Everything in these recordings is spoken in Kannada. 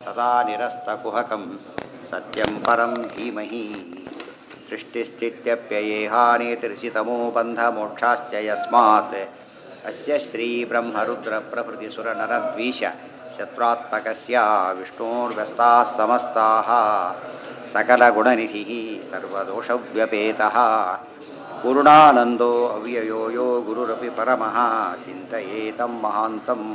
ಸದಾ ನಿರಸ್ತಕುಹಕಂ ಸತ್ಯಂ ಪರಂ ಧೀಮಹಿ ಸೃಷ್ಟಿಸ್ಥಿತ್ಯಪ್ಯಯೇಹಾನೇತಿರ್ಷಿತಮೋ ಬಂಧಮೋಕ್ಷಾಶ್ಚ ಯಸ್ಮಾತ್ ಅಸ್ಯ ಶ್ರೀಬ್ರಹ್ಮರುದ್ರಪ್ರಭೃತಿಸುರನರದ್ವೀಶ ಶತ್ರುತ್ಮಕಸ್ಯ ವಿಷ್ಣೋರ್ವ್ಯಸ್ತಾः ಸಮಸ್ತಾः सकलगुणनिधिः सर्वदोषव्यपेतः पूर्णानन्दो अव्ययो यो गुरुरपि परमः चिन्तयेतं महान्तम्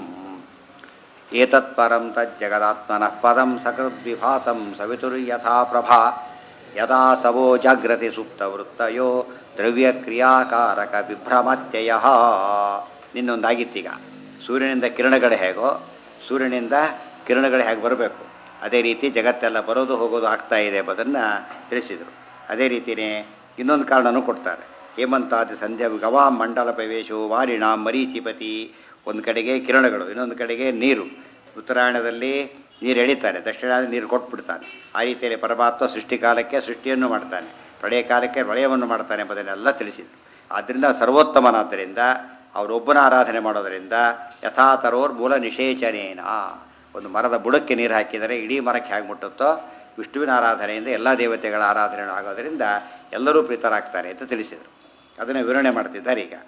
एतत्परं तज्जगदात्मनः पदं सकृद्विभातं सवितुर्यथा प्रभा यदा सवो जाग्रति सुप्तवृत्तयो ದ್ರವ್ಯಕ್ರಿಯಾಕಾರಕ ವಿಭ್ರಮತ್ಯಯ ನಿನ್ನೊಂದಾಗಿತ್ತೀಗ ಸೂರ್ಯನಿಂದ ಕಿರಣಗಳು ಹೇಗೋ ಸೂರ್ಯನಿಂದ ಕಿರಣಗಳು ಹೇಗೆ ಬರಬೇಕು ಅದೇ ರೀತಿ ಜಗತ್ತೆಲ್ಲ ಬರೋದು ಹೋಗೋದು ಆಗ್ತಾ ಇದೆ ಎಂಬುದನ್ನು ತಿಳಿಸಿದರು ಅದೇ ರೀತಿಯೇ ಇನ್ನೊಂದು ಕಾರಣನೂ ಕೊಡ್ತಾರೆ ಹೇಮಂತಾದಿ ಸಂಧ್ಯಾ ಗವಾ ಮಂಡಲ ಪ್ರವೇಶೋ ವಾರಿಣ ಮರೀಚಿಪತಿ ಒಂದು ಕಡೆಗೆ ಕಿರಣಗಳು ಇನ್ನೊಂದು ಕಡೆಗೆ ನೀರು ಉತ್ತರಾಯಣದಲ್ಲಿ ನೀರು ಎಳಿತಾರೆ ದಕ್ಷಿಣದಲ್ಲಿ ನೀರು ಕೊಟ್ಬಿಡ್ತಾನೆ ಆ ರೀತಿಯಲ್ಲಿ ಪರಮಾತ್ಮ ಸೃಷ್ಟಿಕಾಲಕ್ಕೆ ಸೃಷ್ಟಿಯನ್ನು ಮಾಡ್ತಾನೆ ಪ್ರಳಯ ಕಾಲಕ್ಕೆ ಪ್ರಳಯವನ್ನು ಮಾಡ್ತಾನೆ ಎಂಬುದನ್ನೆಲ್ಲ ತಿಳಿಸಿದರು ಆದ್ದರಿಂದ ಸರ್ವೋತ್ತಮನಾದ್ದರಿಂದ ಅವರೊಬ್ಬನ ಆರಾಧನೆ ಮಾಡೋದರಿಂದ ಯಥಾತರೋರ್ ಮೂಲ ನಿಷೇಚನೇನ ಒಂದು ಮರದ ಬುಡಕ್ಕೆ ನೀರು ಹಾಕಿದರೆ ಇಡೀ ಮರಕ್ಕೆ ಹೇಗೆ ಮುಟ್ಟುತ್ತೋ ವಿಷ್ಣುವಿನ ಆರಾಧನೆಯಿಂದ ಎಲ್ಲ ದೇವತೆಗಳ ಆರಾಧನೆ ಆಗೋದರಿಂದ ಎಲ್ಲರೂ ಪ್ರೀತರಾಗ್ತಾರೆ ಅಂತ ತಿಳಿಸಿದರು ಅದನ್ನು ವಿವರಣೆ ಮಾಡ್ತಿದ್ದಾರೆ ಈಗ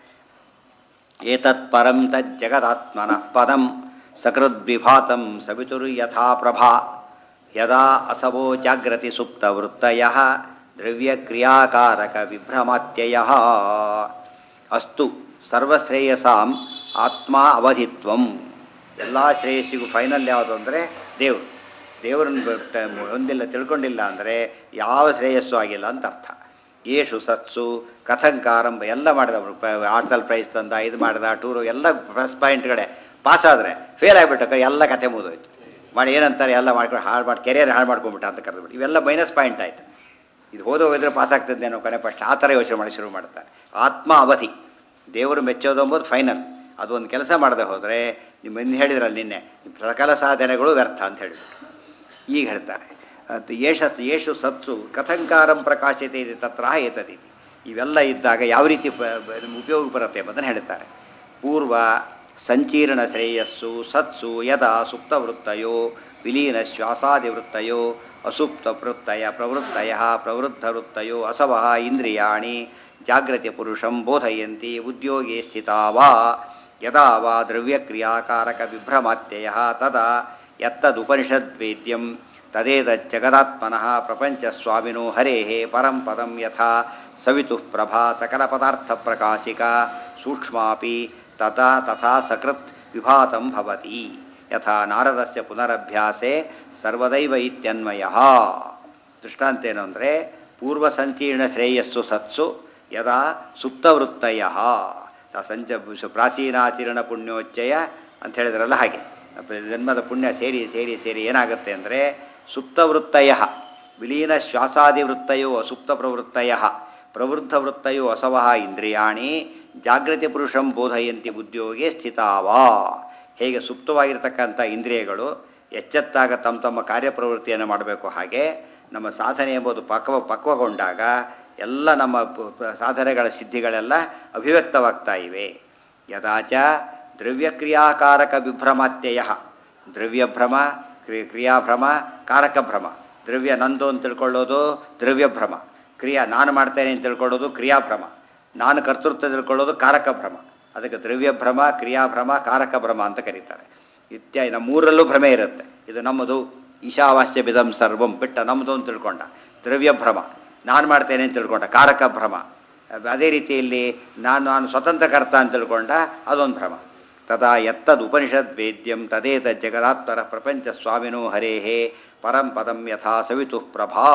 ಏತತ್ ಪರಂ ತಜ್ಜಗದಾತ್ಮನಃ ಪದಂ ಸಕೃದ್ವಿಭಾತಂ ಸವಿತುರು ಯಥಾ ಪ್ರಭಾ ಯದಾ ಅಸವೋ ಜಾಗ್ರತಿ ಸುಪ್ತವೃತ್ತಯ ದ್ರವ್ಯಕ್ರಿಯಾಕಾರಕ ವಿಭ್ರಮಾತ್ಯಯ ಅಸ್ತು ಸರ್ವಶ್ರೇಯಸಾಂ ಆತ್ಮ ಅವಧಿತ್ವಂ ಎಲ್ಲ ಶ್ರೇಯಸ್ಸಿಗೂ ಫೈನಲ್ ಯಾವುದು ಅಂದರೆ ದೇವರು ದೇವರನ್ನು ಒಂದಿಲ್ಲ ತಿಳ್ಕೊಂಡಿಲ್ಲ ಅಂದರೆ ಯಾವ ಶ್ರೇಯಸ್ಸು ಆಗಿಲ್ಲ ಅಂತ ಅರ್ಥ ಏಷು ಸತ್ಸು ಕಥಂಕಾರಂಭ ಎಲ್ಲ ಮಾಡಿದ ಆರ್ಟಲ್ ಪ್ರೈಸ್ ತಂದ ಇದು ಮಾಡಿದ ಟೂರು ಎಲ್ಲ ಪ್ಲಸ್ ಪಾಯಿಂಟ್ಗಳೇ ಪಾಸ್ ಆದರೆ ಫೇಲ್ ಆಗಿಬಿಟ್ಟು ಎಲ್ಲ ಕತೆ ಮುಗಿದೋಯ್ತು ಮಾಡಿ ಏನಂತಾರೆ ಎಲ್ಲ ಮಾಡ್ಕೊಂಡು ಹಾಳು ಮಾಡಿ ಕೆರಿಯರ್ ಹಾಳು ಮಾಡ್ಕೊಂಡ್ಬಿಟ್ಟ ಅಂತ ಕರೆದ್ಬಿಟ್ಟು ಇವೆಲ್ಲ ಮೈನಸ್ ಪಾಯಿಂಟ್ ಆಯಿತು ಇದು ಹೋದೋ ಹೋದ್ರೆ ಪಾಸ್ ಆಗ್ತದೇನೋ ಕೊನೆ ಫಸ್ಟ್ ಆ ಥರ ಯೋಚನೆ ಮಾಡಿ ಶುರು ಮಾಡ್ತಾರೆ ಆತ್ಮ ಅವಧಿ ದೇವರು ಮೆಚ್ಚೋದು ಅಂಬೋದು ಫೈನಲ್ ಅದು ಒಂದು ಕೆಲಸ ಮಾಡದೆ ಹೋದರೆ ನಿಮ್ಮ ಹಿಂದೆ ಹೇಳಿದ್ರಲ್ಲ ನಿನ್ನೆ ಸಕಲ ಸಾಧನೆಗಳು ವ್ಯರ್ಥ ಅಂತ ಹೇಳಿದ್ರು ಈಗ ಹೇಳ್ತಾರೆ ಯೇಷ ಯೇಷು ಸತ್ಸು ಕಥಂಕಾರಂ ಪ್ರಕಾಶತೆ ಇದೆ ತತ್ರ ಏತದಿ ಇವೆಲ್ಲ ಇದ್ದಾಗ ಯಾವ ರೀತಿ ಉಪಯೋಗ ಬರುತ್ತೆ ಎಂಬುದನ್ನು ಹೇಳ್ತಾರೆ ಪೂರ್ವ ಸಂಚೀರ್ಣ ಶ್ರೇಯಸ್ಸು ಸತ್ಸು ಯದಾ ಸುಪ್ತವೃತ್ತಯೋ ವಿಲೀನ ಶ್ವಾಸಾದಿವೃತ್ತಯೋ ಅಸುಪ್ತ ವೃತ್ತಯ ಪ್ರವೃತ್ತಯ ಪ್ರವೃದ್ಧವೃತ್ತಯೋ ಅಸವಃ ಇಂದ್ರಿಯಾಣಿ ಜಾಗ್ರತೆ ಪುರುಷಂ ಬೋಧಯಂತಿ ಉದ್ಯೋಗೆ ಸ್ಥಿತಾ ವಾ ಯದಾ ವಾ ದ್ರವ್ಯಕ್ರಿಯಾಕಾರಕ ವಿಭ್ರಮಾತ್ಯಯ ತದಾ ಯತ್ತದುಪನಿಷದ್ವೇದ್ಯಂ ತದೇತಜ್ಜಗದಾತ್ಮನಃ ಪ್ರಪಂಚಸ್ವಾಮಿನೋ ಹರೇಃ ಪರಂ ಪದಂ ಯಥಾ ಸವಿತುಃ ಪ್ರಭಾ ಸಕಲಪದಾರ್ಥಪ್ರಕಾಶಿಕಾ ಸೂಕ್ಷ್ಮಾಪಿ ತಥಾ ತಥಾ ಸಕೃತ್ ವಿಭಾತಂ ಭವತಿ ಯಥಾ ನಾರದಸ್ಯ ಪುನರಭ್ಯಾಸೆ ಸರ್ವದೈವ ಇತ್ಯನ್ವಯ ದೃಷ್ಟಾಂತ ಏನು ಅಂದರೆ ಪೂರ್ವಸಂಕೀರ್ಣ ಶ್ರೇಯಸ್ಸು ಸತ್ಸು ಯದಾ ಸುಪ್ತವೃತ್ತಯ ಸಂಚ ಪ್ರಾಚೀನಾಚರಣ ಪುಣ್ಯೋಚ್ಚಯ ಅಂತ ಹೇಳಿದ್ರಲ್ಲ ಹಾಗೆ ಜನ್ಮದ ಪುಣ್ಯ ಸೇರಿ ಸೇರಿ ಸೇರಿ ಏನಾಗುತ್ತೆ ಅಂದರೆ ಸುಪ್ತವೃತ್ತಯ ವಿಲೀನ ಶ್ವಾಸಾದಿವೃತ್ತಯೋ ಅಸುಪ್ತ ಪ್ರವೃತ್ತಯ ಪ್ರವೃದ್ಧ ವೃತ್ತಯೋ ಅಸವಃ ಇಂದ್ರಿಯಾಣಿ ಜಾಗೃತಿ ಪುರುಷಂ ಬೋಧಯಂತಿ ಉದ್ಯೋಗೆ ಸ್ಥಿತಾವಾ ಹೇಗೆ ಸುಪ್ತವಾಗಿರ್ತಕ್ಕಂಥ ಇಂದ್ರಿಯಗಳು ಎಚ್ಚೆತ್ತಾಗ ತಮ್ಮ ತಮ್ಮ ಕಾರ್ಯಪ್ರವೃತ್ತಿಯನ್ನು ಮಾಡಬೇಕು ಹಾಗೆ ನಮ್ಮ ಸಾಧನೆ ಎಂಬುದು ಪಕ್ವ ಪಕ್ವಗೊಂಡಾಗ ಎಲ್ಲ ನಮ್ಮ ಸಾಧನೆಗಳ ಸಿದ್ಧಿಗಳೆಲ್ಲ ಅಭಿವ್ಯಕ್ತವಾಗ್ತಾ ಇವೆ ಯದಾಚ ದ್ರವ್ಯಕ್ರಿಯಾಕಾರಕ ವಿಭ್ರಮಾತ್ಯಯ ದ್ರವ್ಯಭ್ರಮ ಕ್ರಿಯಾಭ್ರಮ ಕಾರಕಭ್ರಮ ದ್ರವ್ಯ ನಂದು ಅಂತ ತಿಳ್ಕೊಳ್ಳೋದು ದ್ರವ್ಯಭ್ರಮ ಕ್ರಿಯಾ ನಾನು ಮಾಡ್ತೇನೆ ಅಂತ ತಿಳ್ಕೊಳ್ಳೋದು ಕ್ರಿಯಾಭ್ರಮ ನಾನು ಕರ್ತೃತ್ವ ತಿಳ್ಕೊಳ್ಳೋದು ಕಾರಕಭ್ರಮ ಅದಕ್ಕೆ ದ್ರವ್ಯಭ್ರಮ ಕ್ರಿಯಾಭ್ರಮ ಕಾರಕಭ್ರಮ ಅಂತ ಕರೀತಾರೆ ಇತ್ಯಾದಿ ನಮ್ಮ ಮೂರಲ್ಲೂ ಭ್ರಮೆ ಇರುತ್ತೆ ಇದು ನಮ್ಮದು ಈಶಾವಾಸ್ಯ ಬಿದಂ ಸರ್ವಂ ಬಿಟ್ಟ ನಮ್ಮದು ಅಂತ ತಿಳ್ಕೊಂಡ ದ್ರವ್ಯಭ್ರಮ ನಾನು ಮಾಡ್ತೇನೆ ಅಂತ ತಿಳ್ಕೊಂಡ ಕಾರಕ ಭ್ರಮ ಅದೇ ರೀತಿಯಲ್ಲಿ ನಾನು ನಾನು ಸ್ವತಂತ್ರ ಕರ್ತ ಅಂತ ತಿಳ್ಕೊಂಡ ಅದೊಂದು ಭ್ರಮ ತದಾ ಎತ್ತದ್ ಉಪನಿಷದ್ ವೇದ್ಯಂ ತದೇತ ಜಗದಾತ್ಮರ ಪ್ರಪಂಚ ಸ್ವಾಮಿನೋ ಹರೇಹೇ ಪರಂ ಪದಂ ಯಥಾ ಸವಿತು ಪ್ರಭಾ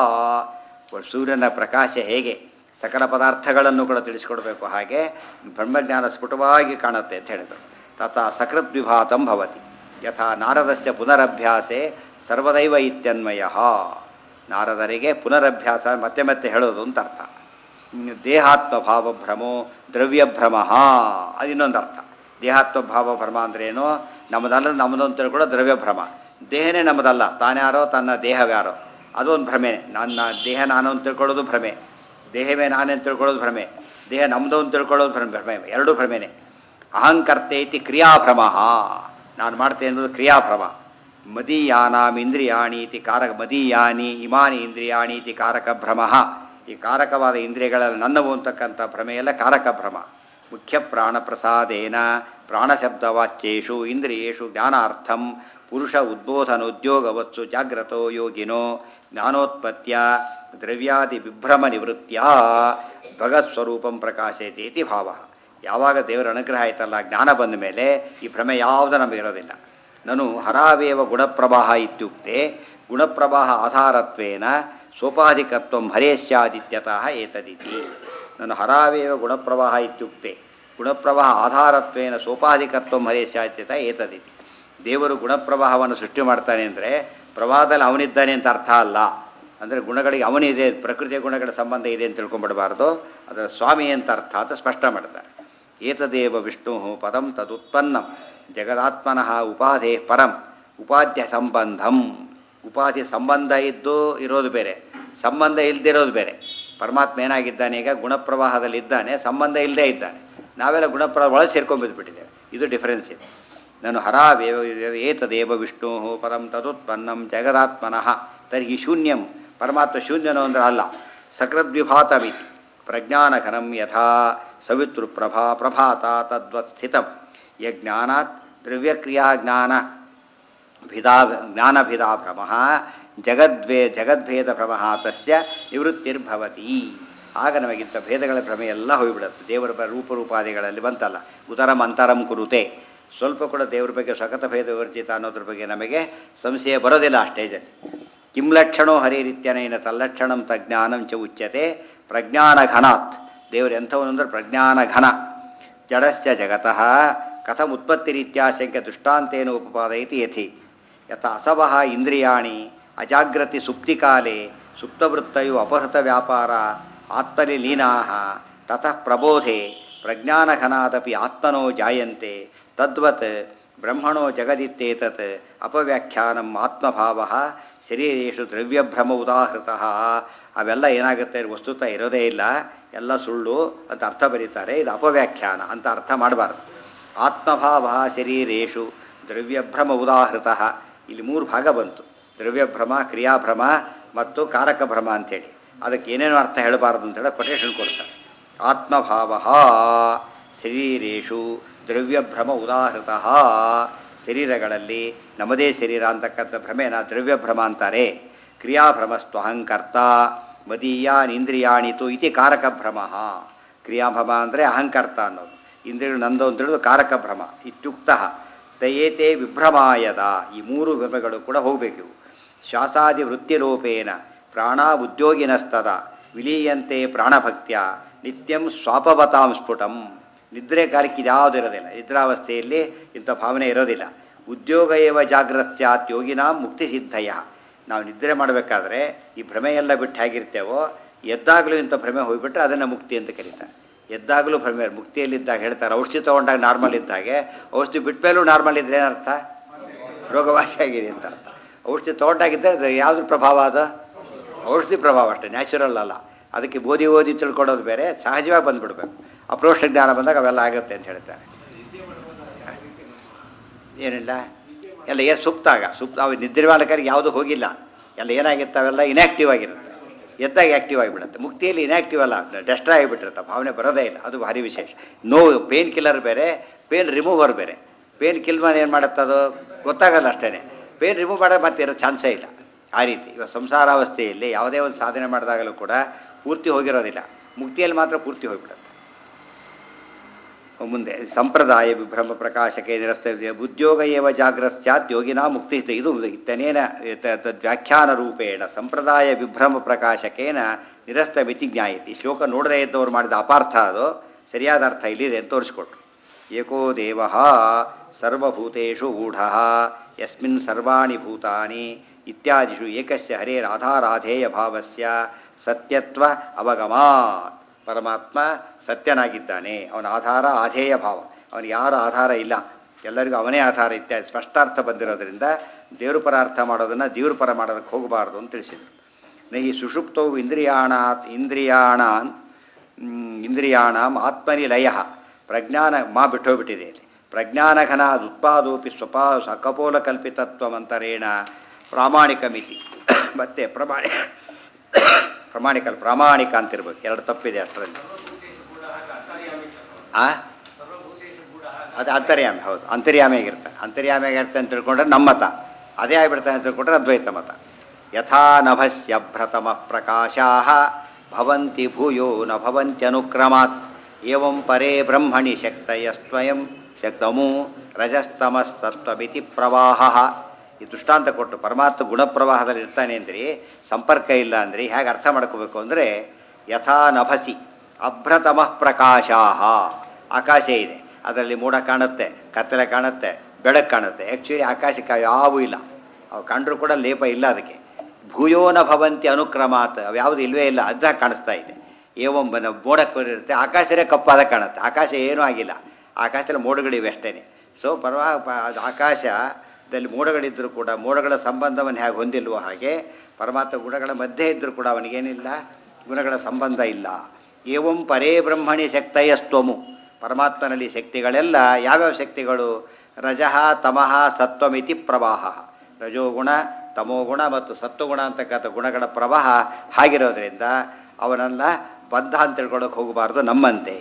ಸೂರ್ಯನ ಪ್ರಕಾಶ ಹೇಗೆ ಸಕಲ ಪದಾರ್ಥಗಳನ್ನು ಕೂಡ ತಿಳಿಸ್ಕೊಡ್ಬೇಕು ಹಾಗೆ ಬ್ರಹ್ಮಜ್ಞಾನ ಸ್ಫುಟವಾಗಿ ಕಾಣುತ್ತೆ ಅಂತ ಹೇಳಿದರು ತಥಾ ಸಕೃತ್ ವಿಭಾತಂ ಭವತಿ ಯಥಾ ನಾರದಸ್ಯ ಪುನರಭ್ಯಾಸೆ ಸರ್ವದೈವ ಇತ್ಯನ್ವಯ ನಾರದರಿಗೆ ಪುನರಭ್ಯಾಸ ಮತ್ತೆ ಮತ್ತೆ ಹೇಳೋದು ಅಂತ ಅರ್ಥ ದೇಹಾತ್ಮ ಭಾವ ಭ್ರಮೋ ದ್ರವ್ಯಭ್ರಮ ಅದು ಇನ್ನೊಂದು ಅರ್ಥ ದೇಹಾತ್ಮ ಭಾವ ಭ್ರಮ ಅಂದ್ರೇನು ನಮ್ಮದಲ್ಲ ನಮ್ಮದು ಅಂತ ತಿಳ್ಕೊಳ್ಳೋ ದ್ರವ್ಯಭ್ರಮ ದೇಹನೇ ನಮ್ಮದಲ್ಲ ತಾನ್ಯಾರೋ ತನ್ನ ದೇಹವ್ಯಾರೋ ಅದೊಂದು ಭ್ರಮೆ ನನ್ನ ದೇಹ ನಾನು ಅಂತ ತಿಳ್ಕೊಳ್ಳೋದು ಭ್ರಮೆ ದೇಹವೇ ನಾನೇ ಅಂತ ತಿಳ್ಕೊಳ್ಳೋದು ಭ್ರಮೆ ದೇಹ ನಮ್ಮದು ಅಂತ ತಿಳ್ಕೊಳ್ಳೋದು ಭ್ರಮೆ ಭ್ರಮೆ ಎರಡೂ ಭ್ರಮೆನೇ ಅಹಂಕರ್ತೇತಿ ಕ್ರಿಯಾಭ್ರಮ ನಾನು ಮಾಡ್ತೇನೆ ಅನ್ನೋದು ಕ್ರಿಯಾಭ್ರಮ ಮದೀಯಾನಾಂ ಇಂದ್ರಿಯಾಣೀತಿ ಕಾರಕ ಮದೀಯಾನಿ ಇಮಾನಿ ಇಂದ್ರಿಯಾಣೀತಿ ಕಾರಕ ಭ್ರಮ ಈ ಕಾರಕವಾದ ಇಂದ್ರಿಯಗಳಲ್ಲಿ ನನ್ನವು ಅಂತಕ್ಕಂಥ ಭ್ರಮೆಯೆಲ್ಲ ಕಾರಕ ಭ್ರಮ ಮುಖ್ಯ ಪ್ರಾಣಪ್ರಸಾದೇನ ಪ್ರಾಣಶಬ್ದವಾಚ್ಯೇಷು ಇಂದ್ರಿಯೇಷು ಜ್ಞಾನಾರ್ಥಂ ಪುರುಷ ಉದ್ಬೋಧನೋದ್ಯೋಗವತ್ಸು ಜಾಗ್ರತೋ ಯೋಗಿನೋ ಜ್ಞಾನೋತ್ಪತ್ಯ ದ್ರವ್ಯಾದಿ ವಿಭ್ರಮ ನಿವೃತ್ತ್ಯ ಭಗತ್ಸ್ವರೂಪಂ ಪ್ರಕಾಶಯತಿ ಇತಿ ಭಾವ ಯಾವಾಗ ದೇವರ ಅನುಗ್ರಹ ಆಯ್ತಲ್ಲ ಜ್ಞಾನ ಬಂದ ಮೇಲೆ ಈ ಭ್ರಮೆ ಯಾವುದು ನಮಗಿರೋದಿಲ್ಲ ನಾನು ಹರಾವೇವ ಗುಣಪ್ರವಾಹ ಇತ್ಯುಕ್ತೆ ಗುಣಪ್ರವಾಹ ಆಧಾರತ್ವೇನ ಸೋಪಾಧಿಕತ್ವ ಹರೇಶ್ಯಾದಿತ್ಯತಃ ಏತದಿತಿ ನಾನು ಹರಾವೇವ ಗುಣಪ್ರವಾಹ ಇತ್ಯುಕ್ತೆ ಗುಣಪ್ರವಾಹ ಆಧಾರತ್ವೇನ ಸೋಪಾಧಿಕತ್ವ ಹರೇಶ್ಯಾದಿತ್ಯತ ಏತದಿತಿ ದೇವರು ಗುಣಪ್ರವಾಹವನ್ನು ಸೃಷ್ಟಿ ಮಾಡ್ತಾನೆ ಅಂದರೆ ಪ್ರವಾಹದಲ್ಲಿ ಅವನಿದ್ದಾನೆ ಅಂತ ಅರ್ಥ ಅಲ್ಲ ಅಂದರೆ ಗುಣಗಳಿಗೆ ಅವನಿದೆ ಪ್ರಕೃತಿಯ ಗುಣಗಳ ಸಂಬಂಧ ಇದೆ ಅಂತ ತಿಳ್ಕೊಂಡ್ಬಿಡಬಾರ್ದು ಅದರ ಸ್ವಾಮಿ ಅಂತ ಅರ್ಥ ಅಂತ ಸ್ಪಷ್ಟ ಮಾಡ್ತಾರೆ ಏತದೇವ ವಿಷ್ಣು ಪದಂ ತದುತ್ಪನ್ನಂ ಜಗದಾತ್ಮನಃ ಉಪಾಧೇ ಪರಂ ಉಪಾಧ್ಯ ಸಂಬಂಧಂ ಉಪಾಧಿ ಸಂಬಂಧ ಇದ್ದು ಇರೋದು ಬೇರೆ ಸಂಬಂಧ ಇಲ್ಲದಿರೋದು ಬೇರೆ ಪರಮಾತ್ಮ ಏನಾಗಿದ್ದಾನೆ ಈಗ ಗುಣಪ್ರವಾಹದಲ್ಲಿ ಇದ್ದಾನೆ ಸಂಬಂಧ ಇಲ್ಲದೇ ಇದ್ದಾನೆ ನಾವೆಲ್ಲ ಗುಣಪ್ರವಾಹ ಒಳಗೆ ಸೇರ್ಕೊಂಡ್ಬಿದ್ದುಬಿಟ್ಟಿದ್ದೇವೆ ಇದು ಡಿಫರೆನ್ಸ್ ಇದೆ ನಾನು ಹರಾವೇವ ಏತದೇವ ವಿಷ್ಣು ಪರಂ ತದುತ್ಪನ್ನಂ ಜಗದಾತ್ಮನಃ ತರ್ಹಿ ಶೂನ್ಯಂ ಪರಮಾತ್ಮ ಶೂನ್ಯನು ಅಂದ್ರೆ ಅಲ್ಲ ಸಕೃದ್ವಿಭಾತಮಿತಿ ಪ್ರಜ್ಞಾನಘನಂ ಯಥಾ ಸವಿತೃಪ್ರಭಾ ಪ್ರಭಾತ ತದ್ವತ್ ಸ್ಥಿತಂ ಯಜ್ಞಾನಾತ್ ದ್ರವ್ಯಕ್ರಿಯಾ ಜ್ಞಾನ ಭಿದಾ ಜ್ಞಾನಭಿದಾ ಭ್ರಮ ಜಗದ್ವೇ ಜಗದ್ಭೇದ ಭ್ರಮ ತಸ್ಯ ನಿವೃತ್ತಿರ್ಭವತಿ ಆಗ ನಮಗಿಂತ ಭೇದಗಳ ಭ್ರಮೆ ಎಲ್ಲ ಹೋಗಿಬಿಡುತ್ತೆ ದೇವರ ಬ- ರೂಪರೂಪಾದಿಗಳಲ್ಲಿ ಬಂತಲ್ಲ ಉದರಂ ಅಂತರಂ ಕುರುತೆ ಸ್ವಲ್ಪ ಕೂಡ ದೇವರ ಬಗ್ಗೆ ಸಖತ ಭೇದ ವಿವರ್ಜಿತ ಅನ್ನೋದ್ರ ಬಗ್ಗೆ ನಮಗೆ ಸಂಶಯ ಬರೋದಿಲ್ಲ ಆ ಸ್ಟೇಜಲ್ಲಿ ಕಿಂ ಲಕ್ಷಣೋ ಹರಿರಿತ್ಯನೇನ ತಲ್ಲಕ್ಷಣಂ ತಜ್ಞಾನಂ ಚ ಉಚ್ಯತೆ ಪ್ರಜ್ಞಾನಘನಾತ್ ದೇವರು ಎಂಥವನು ಅಂದರೆ ಪ್ರಜ್ಞಾನಘನ ಜಡಶ್ಚ ಜಗತಃ ಕಥಮುತ್ಪತ್ತಿರೀತ್ಯಾಶಂಕ್ಯ ದೃಷ್ಟಾಂತೇನ ಉಪಪಾದಯತಿ ಯಥಿ ಯಥ ಅಸವಃ ಇಂದ್ರಿಯಾಣಿ ಅಜಾಗ್ರತಿ ಸುಪ್ತಿಕಾಲೆ ಸುಪ್ತವೃತ್ತಯು ಅಪಹೃತ ವ್ಯಾಪಾರ ಆತ್ಮನಿ ಲೀನಾಃ ತತಃ ಪ್ರಬೋಧೆ ಪ್ರಜ್ಞಾನಘನಾದಪಿ ಆತ್ಮನೋ ಜಾಯಂತೆ ತದ್ವತ್ ಬ್ರಹ್ಮಣೋ ಜಗದಿತ್ತೇತತ್ ಅಪವ್ಯಾಖ್ಯಾನಂ ಆತ್ಮಭಾವ ಶರೀರೇಶು ದ್ರವ್ಯಭ್ರಮ ಉದಾಹೃತಃ ಅವೆಲ್ಲ ಏನಾಗುತ್ತೆ ವಸ್ತುತ ಇರೋದೇ ಇಲ್ಲ ಎಲ್ಲ ಸುಳ್ಳು ಅಂತ ಅರ್ಥ ಬರೀತಾರೆ ಇದು ಅಪವ್ಯಾಖ್ಯಾನ ಅಂತ ಅರ್ಥ ಮಾಡಬಾರ್ದು ಆತ್ಮಭಾವ ಶರೀರೇಶು ದ್ರವ್ಯಭ್ರಮ ಉದಾಹೃತಃ ಇಲ್ಲಿ ಮೂರು ಭಾಗ ಬಂತು ದ್ರವ್ಯಭ್ರಮ ಕ್ರಿಯಾಭ್ರಮ ಮತ್ತು ಕಾರಕ ಭ್ರಮ ಅಂಥೇಳಿ ಅದಕ್ಕೆ ಏನೇನು ಅರ್ಥ ಹೇಳಬಾರ್ದು ಅಂತೇಳಿ ಕೊಟೇಶನ್ ಕೊಡ್ತಾರೆ ಆತ್ಮಭಾವ ಶರೀರೇಶು ದ್ರವ್ಯಭ್ರಮ ಉದಾಹೃತಃ ಶರೀರಗಳಲ್ಲಿ ನಮ್ಮದೇ ಶರೀರ ಅಂತಕ್ಕಂಥ ಭ್ರಮೆನ ದ್ರವ್ಯಭ್ರಮ ಅಂತಾರೆ ಕ್ರಿಯಾಭ್ರಮಸ್ತು ಅಹಂಕರ್ತ ಮದೀಯಾನಿಂದ್ರಿಯಾಣಿತು ಇತಿ ಕಾರಕ ಭ್ರಮ ಕ್ರಿಯಾಭ್ರಮ ಅಂದರೆ ಅಹಂಕರ್ತ ಅನ್ನೋದು ಇಂದ್ರಿಯಗಳು ನಂದು ಅಂತ ಹೇಳಿದ್ರು ಕಾರಕ ಭ್ರಮ ಇತ್ಯುಕ್ತ ದಯೇತೆ ವಿಭ್ರಮಾಯದ ಈ ಮೂರು ಭ್ರಮೆಗಳು ಕೂಡ ಹೋಗಬೇಕು ಶ್ವಾಸಾದಿ ವೃತ್ತಿರೂಪೇಣ ಪ್ರಾಣ ಉದ್ಯೋಗಿನಸ್ತದ ವಿಲೀಯಂತೆ ಪ್ರಾಣಭಕ್ತ್ಯ ನಿತ್ಯಂ ಸ್ವಾಪವತಾಂ ಸ್ಫುಟಂ ನಿದ್ರೆ ಕಾಲಕ್ಕೆ ಇದ್ಯಾವುದು ಇರೋದಿಲ್ಲ ನಿದ್ರಾವಸ್ಥೆಯಲ್ಲಿ ಇಂಥ ಭಾವನೆ ಇರೋದಿಲ್ಲ ಉದ್ಯೋಗ ಏವ ಜಾಗ್ರತ್ ಸ್ಯಾತ್ ಯೋಗಿನಾಂ ಮುಕ್ತಿ ಸಿದ್ಧಯ ನಾವು ನಿದ್ರೆ ಮಾಡಬೇಕಾದ್ರೆ ಈ ಭ್ರಮೆ ಎಲ್ಲ ಬಿಟ್ಟು ಹೇಗಿರ್ತೇವೋ ಎದ್ದಾಗಲೂ ಇಂಥ ಭ್ರಮೆ ಹೋಗಿಬಿಟ್ರೆ ಅದನ್ನು ಮುಕ್ತಿ ಅಂತ ಕರೀತಾರೆ ಎದ್ದಾಗಲೂ ಭ್ರಮೆ ಮುಕ್ತಿಯಲ್ಲಿದ್ದಾಗ ಹೇಳ್ತಾರೆ ಔಷಧಿ ತೊಗೊಂಡಾಗ ನಾರ್ಮಲ್ ಇದ್ದಾಗೆ ಔಷಧಿ ಬಿಟ್ಟ ಮೇಲೂ ನಾರ್ಮಲ್ ಇದ್ರೆ ಏನರ್ಥ ರೋಗವಾಸಿ ಆಗಿದೆ ಅಂತ ಅರ್ಥ ಔಷಧಿ ತೊಗೊಂಡಾಗಿದ್ದರೆ ಅದು ಯಾವ್ದ್ರ ಪ್ರಭಾವ ಅದು ಔಷಧಿ ಪ್ರಭಾವ ಅಷ್ಟೇ ನ್ಯಾಚುರಲ್ ಅಲ್ಲ ಅದಕ್ಕೆ ಓದಿ ಓದಿ ತಿಳ್ಕೊಡೋದು ಬೇರೆ ಸಹಜವಾಗಿ ಬಂದ್ಬಿಡ್ಬೇಕು ಅಪ್ರೋಷ್ಟ ಜ್ಞಾನ ಬಂದಾಗ ಅವೆಲ್ಲ ಆಗುತ್ತೆ ಅಂತ ಹೇಳ್ತಾರೆ ಏನಿಲ್ಲ ಎಲ್ಲ ಏನು ಸುಪ್ತಾಗ ಸುಪ್ತ ಅವು ನಿದ್ರೆ ಮಾಡಬೇಕಾದ್ರೆ ಯಾವುದೂ ಹೋಗಿಲ್ಲ ಎಲ್ಲ ಏನಾಗಿತ್ತು ಅವೆಲ್ಲ ಇನ್ಯಾಕ್ಟಿವ್ ಆಗಿರುತ್ತೆ ಎದ್ದಾಗ ಆ್ಯಕ್ಟಿವ್ ಆಗಿಬಿಡುತ್ತೆ ಮುಕ್ತಿಯಲ್ಲಿ ಇನ್ಯಾಕ್ಟಿವ್ ಅಲ್ಲ ಡೆಸ್ಟ್ರಾ ಆಗಿಬಿಟ್ಟಿರುತ್ತೆ ಭಾವನೆ ಬರೋದೇ ಇಲ್ಲ ಅದು ಭಾರಿ ವಿಶೇಷ ನೋವು ಪೇನ್ ಕಿಲ್ಲರ್ ಬೇರೆ ಪೇನ್ ರಿಮೂವರ್ ಬೇರೆ ಪೇನ್ ಕಿಲ್ ಮಾಡಿ ಏನು ಮಾಡುತ್ತೆ ಅದು ಗೊತ್ತಾಗಲ್ಲ ಅಷ್ಟೇ ಪೇನ್ ರಿಮೂವ್ ಮಾಡೋದು ಮತ್ತೆ ಇರೋ ಚಾನ್ಸೇ ಇಲ್ಲ ಆ ರೀತಿ ಇವಾಗ ಸಂಸಾರಾವಸ್ಥೆಯಲ್ಲಿ ಯಾವುದೇ ಒಂದು ಸಾಧನೆ ಮಾಡಿದಾಗಲೂ ಕೂಡ ಪೂರ್ತಿ ಹೋಗಿರೋದಿಲ್ಲ ಮುಕ್ತಿಯಲ್ಲಿ ಮಾತ್ರ ಪೂರ್ತಿ ಹೋಗಿಬಿಡುತ್ತೆ ಮುಂದೆ ಸಂಪ್ರದಾಯ ವಿಭ್ರಮ ಪ್ರಕಾಶಕ್ಕೆ ನಿರಸ್ತ ಉದ್ಯೋಗ ಏವ ಜಾಗ್ರಶ್ಚಾತ್ ಯೋಗಿನ ಮುಕ್ತಿ ಇದು ಇತ್ತನೇನ ವ್ಯಾಖ್ಯಾನ ರೂಪೇಣ ಸಂಪ್ರದಾಯ ವಿಭ್ರಮ ಪ್ರಕಾಶಕೇನ ನಿರಸ್ತ ಮಿತಿ ಜ್ಞಾಯತಿ ಶ್ಲೋಕ ನೋಡದೇ ಇದ್ದವ್ರು ಮಾಡಿದ ಅಪಾರ್ಥ ಅದು ಸರಿಯಾದ ಅರ್ಥ ಇಲ್ಲಿದೆ ಅಂತ ತೋರಿಸ್ಕೊಟ್ರು ಏಕೋ ದೇವ ಸರ್ವಭೂತೇಷು ಗೂಢ ಯಸ್ಮಿನ್ ಸರ್ವಾಣಿ ಭೂತಾನಿ ಇತ್ಯಾದಿಷು ಏಕಸ್ಯ ಹರೇರಾಧಾರಾಧೇಯ ಭಾವಸ್ಯ ಸತ್ಯತ್ವ ಅವಗಮಾತ್ ಪರಮಾತ್ಮ ಸತ್ಯನಾಗಿದ್ದಾನೆ ಅವನ ಆಧಾರ ಆಧೇಯ ಭಾವ ಅವನಿಗೆ ಯಾರ ಆಧಾರ ಇಲ್ಲ ಎಲ್ಲರಿಗೂ ಅವನೇ ಆಧಾರ ಇತ್ಯಾದಿ ಸ್ಪಷ್ಟಾರ್ಥ ಬಂದಿರೋದ್ರಿಂದ ದೇವ್ರ ಪರ ಅರ್ಥ ಮಾಡೋದನ್ನು ದೇವ್ರ ಪರ ಮಾಡೋದಕ್ಕೆ ಹೋಗಬಾರ್ದು ಅಂತ ತಿಳಿಸಿದರು ನಹಿ ಸುಷುಪ್ತವು ಇಂದ್ರಿಯಾಣಾತ್ ಇಂದ್ರಿಯಾಣಾನ್ ಮ್, ಇಂದ್ರಿಯಾಣಾಂ ಆತ್ಮನಿ ಲಯ ಪ್ರಜ್ಞಾನ ಮಾ ಬಿಟ್ಟೋಗ್ಬಿಟ್ಟಿದೆ ಇಲ್ಲಿ ಪ್ರಜ್ಞಾನಘನಾದ್ ಉತ್ಪಾದೋಪಿ ಸ್ವಪಾ ಕಪೋಲ ಕಲ್ಪಿತತ್ವಮಂತರೇಣ ಪ್ರಾಮಾಣಿಕ ಮಿತಿ ಮತ್ತೆ ಪ್ರಮಾಣಿ ಪ್ರಮಾಣಿಕ ಪ್ರಾಮಾಣಿಕ ಅಂತಿರ್ಬೇಕು ಎರಡು ತಪ್ಪಿದೆ ಅಷ್ಟರಲ್ಲಿ ಆ ಅದು ಅಂತರ್ಯಾಮಿ ಹೌದು ಅಂತರ್ಯಾಮಿಯಾಗಿರ್ತಾನೆ ಅಂತರ್ಯಾಮಿಯಾಗಿರ್ತಾನೆ ಅಂತ ತಿಳ್ಕೊಂಡ್ರೆ ನಮ್ಮತ ಅದೇ ಆಗಿಬಿಡ್ತಾನೆ ಅಂತ ತಿಳ್ಕೊಂಡ್ರೆ ಅದ್ವೈತ ಮತ ಯಥಾ ನಭಸ್ಯ ಭ್ರತಮ ಪ್ರಕಾಶಾ ಭವಂತಿ ಭೂಯೋ ನ ಭವಂತ್ಯನುಕ್ರಮಾತ್ ಏವಂ ಪರೇ ಬ್ರಹ್ಮಣಿ ಶಕ್ತಯಸ್ತ್ವಯಂ ಶಕ್ತಮೂ ರಜಸ್ತಮಸ್ತತ್ವಮಿತಿ ಪ್ರವಾಹ ಈ ದೃಷ್ಟಾಂತ ಕೊಟ್ಟು ಪರಮಾತ್ಮ ಗುಣಪ್ರವಾಹದಲ್ಲಿ ಇರ್ತಾನೆ ಅಂದ್ರಿ ಸಂಪರ್ಕ ಇಲ್ಲ ಅಂದ್ರಿ ಹೇಗೆ ಅರ್ಥ ಮಾಡ್ಕೋಬೇಕು ಅಂದರೆ ಯಥಾ ನಭಸಿ ಅಭ್ರತಮ ಪ್ರಕಾಶಾ ಆಕಾಶ ಇದೆ ಅದರಲ್ಲಿ ಮೋಡ ಕಾಣುತ್ತೆ ಕತ್ತಲೆ ಕಾಣುತ್ತೆ ಬೆಳಕು ಕಾಣುತ್ತೆ ಆ್ಯಕ್ಚುಲಿ ಆಕಾಶಕ್ಕೆ ಯಾವೂ ಇಲ್ಲ ಅವು ಕಂಡ್ರೂ ಕೂಡ ಲೇಪ ಇಲ್ಲ ಅದಕ್ಕೆ ಭೂಯೋನ ಭವಂತಿ ಅನುಕ್ರಮಾತ್ ಅವು ಯಾವುದು ಇಲ್ವೇ ಇಲ್ಲ ಅದಾಗ ಕಾಣಿಸ್ತಾ ಇದೆ ಏವಂ ಬನ ಮೋಡಕ್ಕೆ ಇರುತ್ತೆ ಆಕಾಶದೇ ಕಪ್ಪಾದ ಕಾಣುತ್ತೆ ಆಕಾಶ ಏನೂ ಆಗಿಲ್ಲ ಆಕಾಶದಲ್ಲಿ ಮೋಡಗಳಿವೆ ಅಷ್ಟೇ ಸೊ ಪರವಾ ಪ- ಅದು ಆಕಾಶದಲ್ಲಿ ಮೋಡಗಳಿದ್ದರೂ ಕೂಡ ಮೋಡಗಳ ಸಂಬಂಧವನ್ನು ಹೇಗೆ ಹೊಂದಿಲ್ವೋ ಹಾಗೆ ಪರಮಾತ್ಮ ಗುಣಗಳ ಮಧ್ಯೆ ಇದ್ದರೂ ಕೂಡ ಅವನಿಗೇನಿಲ್ಲ ಗುಣಗಳ ಸಂಬಂಧ ಇಲ್ಲ ಏವಂ ಪರೇ ಬ್ರಹ್ಮಣಿ ಶಕ್ತಯಸ್ತ್ವಮು ಪರಮಾತ್ಮನಲ್ಲಿ ಶಕ್ತಿಗಳೆಲ್ಲ ಯಾವ್ಯಾವ ಶಕ್ತಿಗಳು ರಜಃ ತಮಃ ಸತ್ವಮಿತಿ ಪ್ರವಾಹ ರಜೋಗುಣ ತಮೋಗುಣ ಮತ್ತು ಸತ್ವಗುಣ ಅಂತಕ್ಕಂಥ ಗುಣಗಳ ಪ್ರವಾಹ ಹಾಗಿರೋದ್ರಿಂದ ಅವನನ್ನ ಬದ್ಧ ಅಂತ ತಿಳ್ಕೊಳ್ಳೋಕೆ ಹೋಗಬಾರ್ದು ನಮ್ಮಂತೆ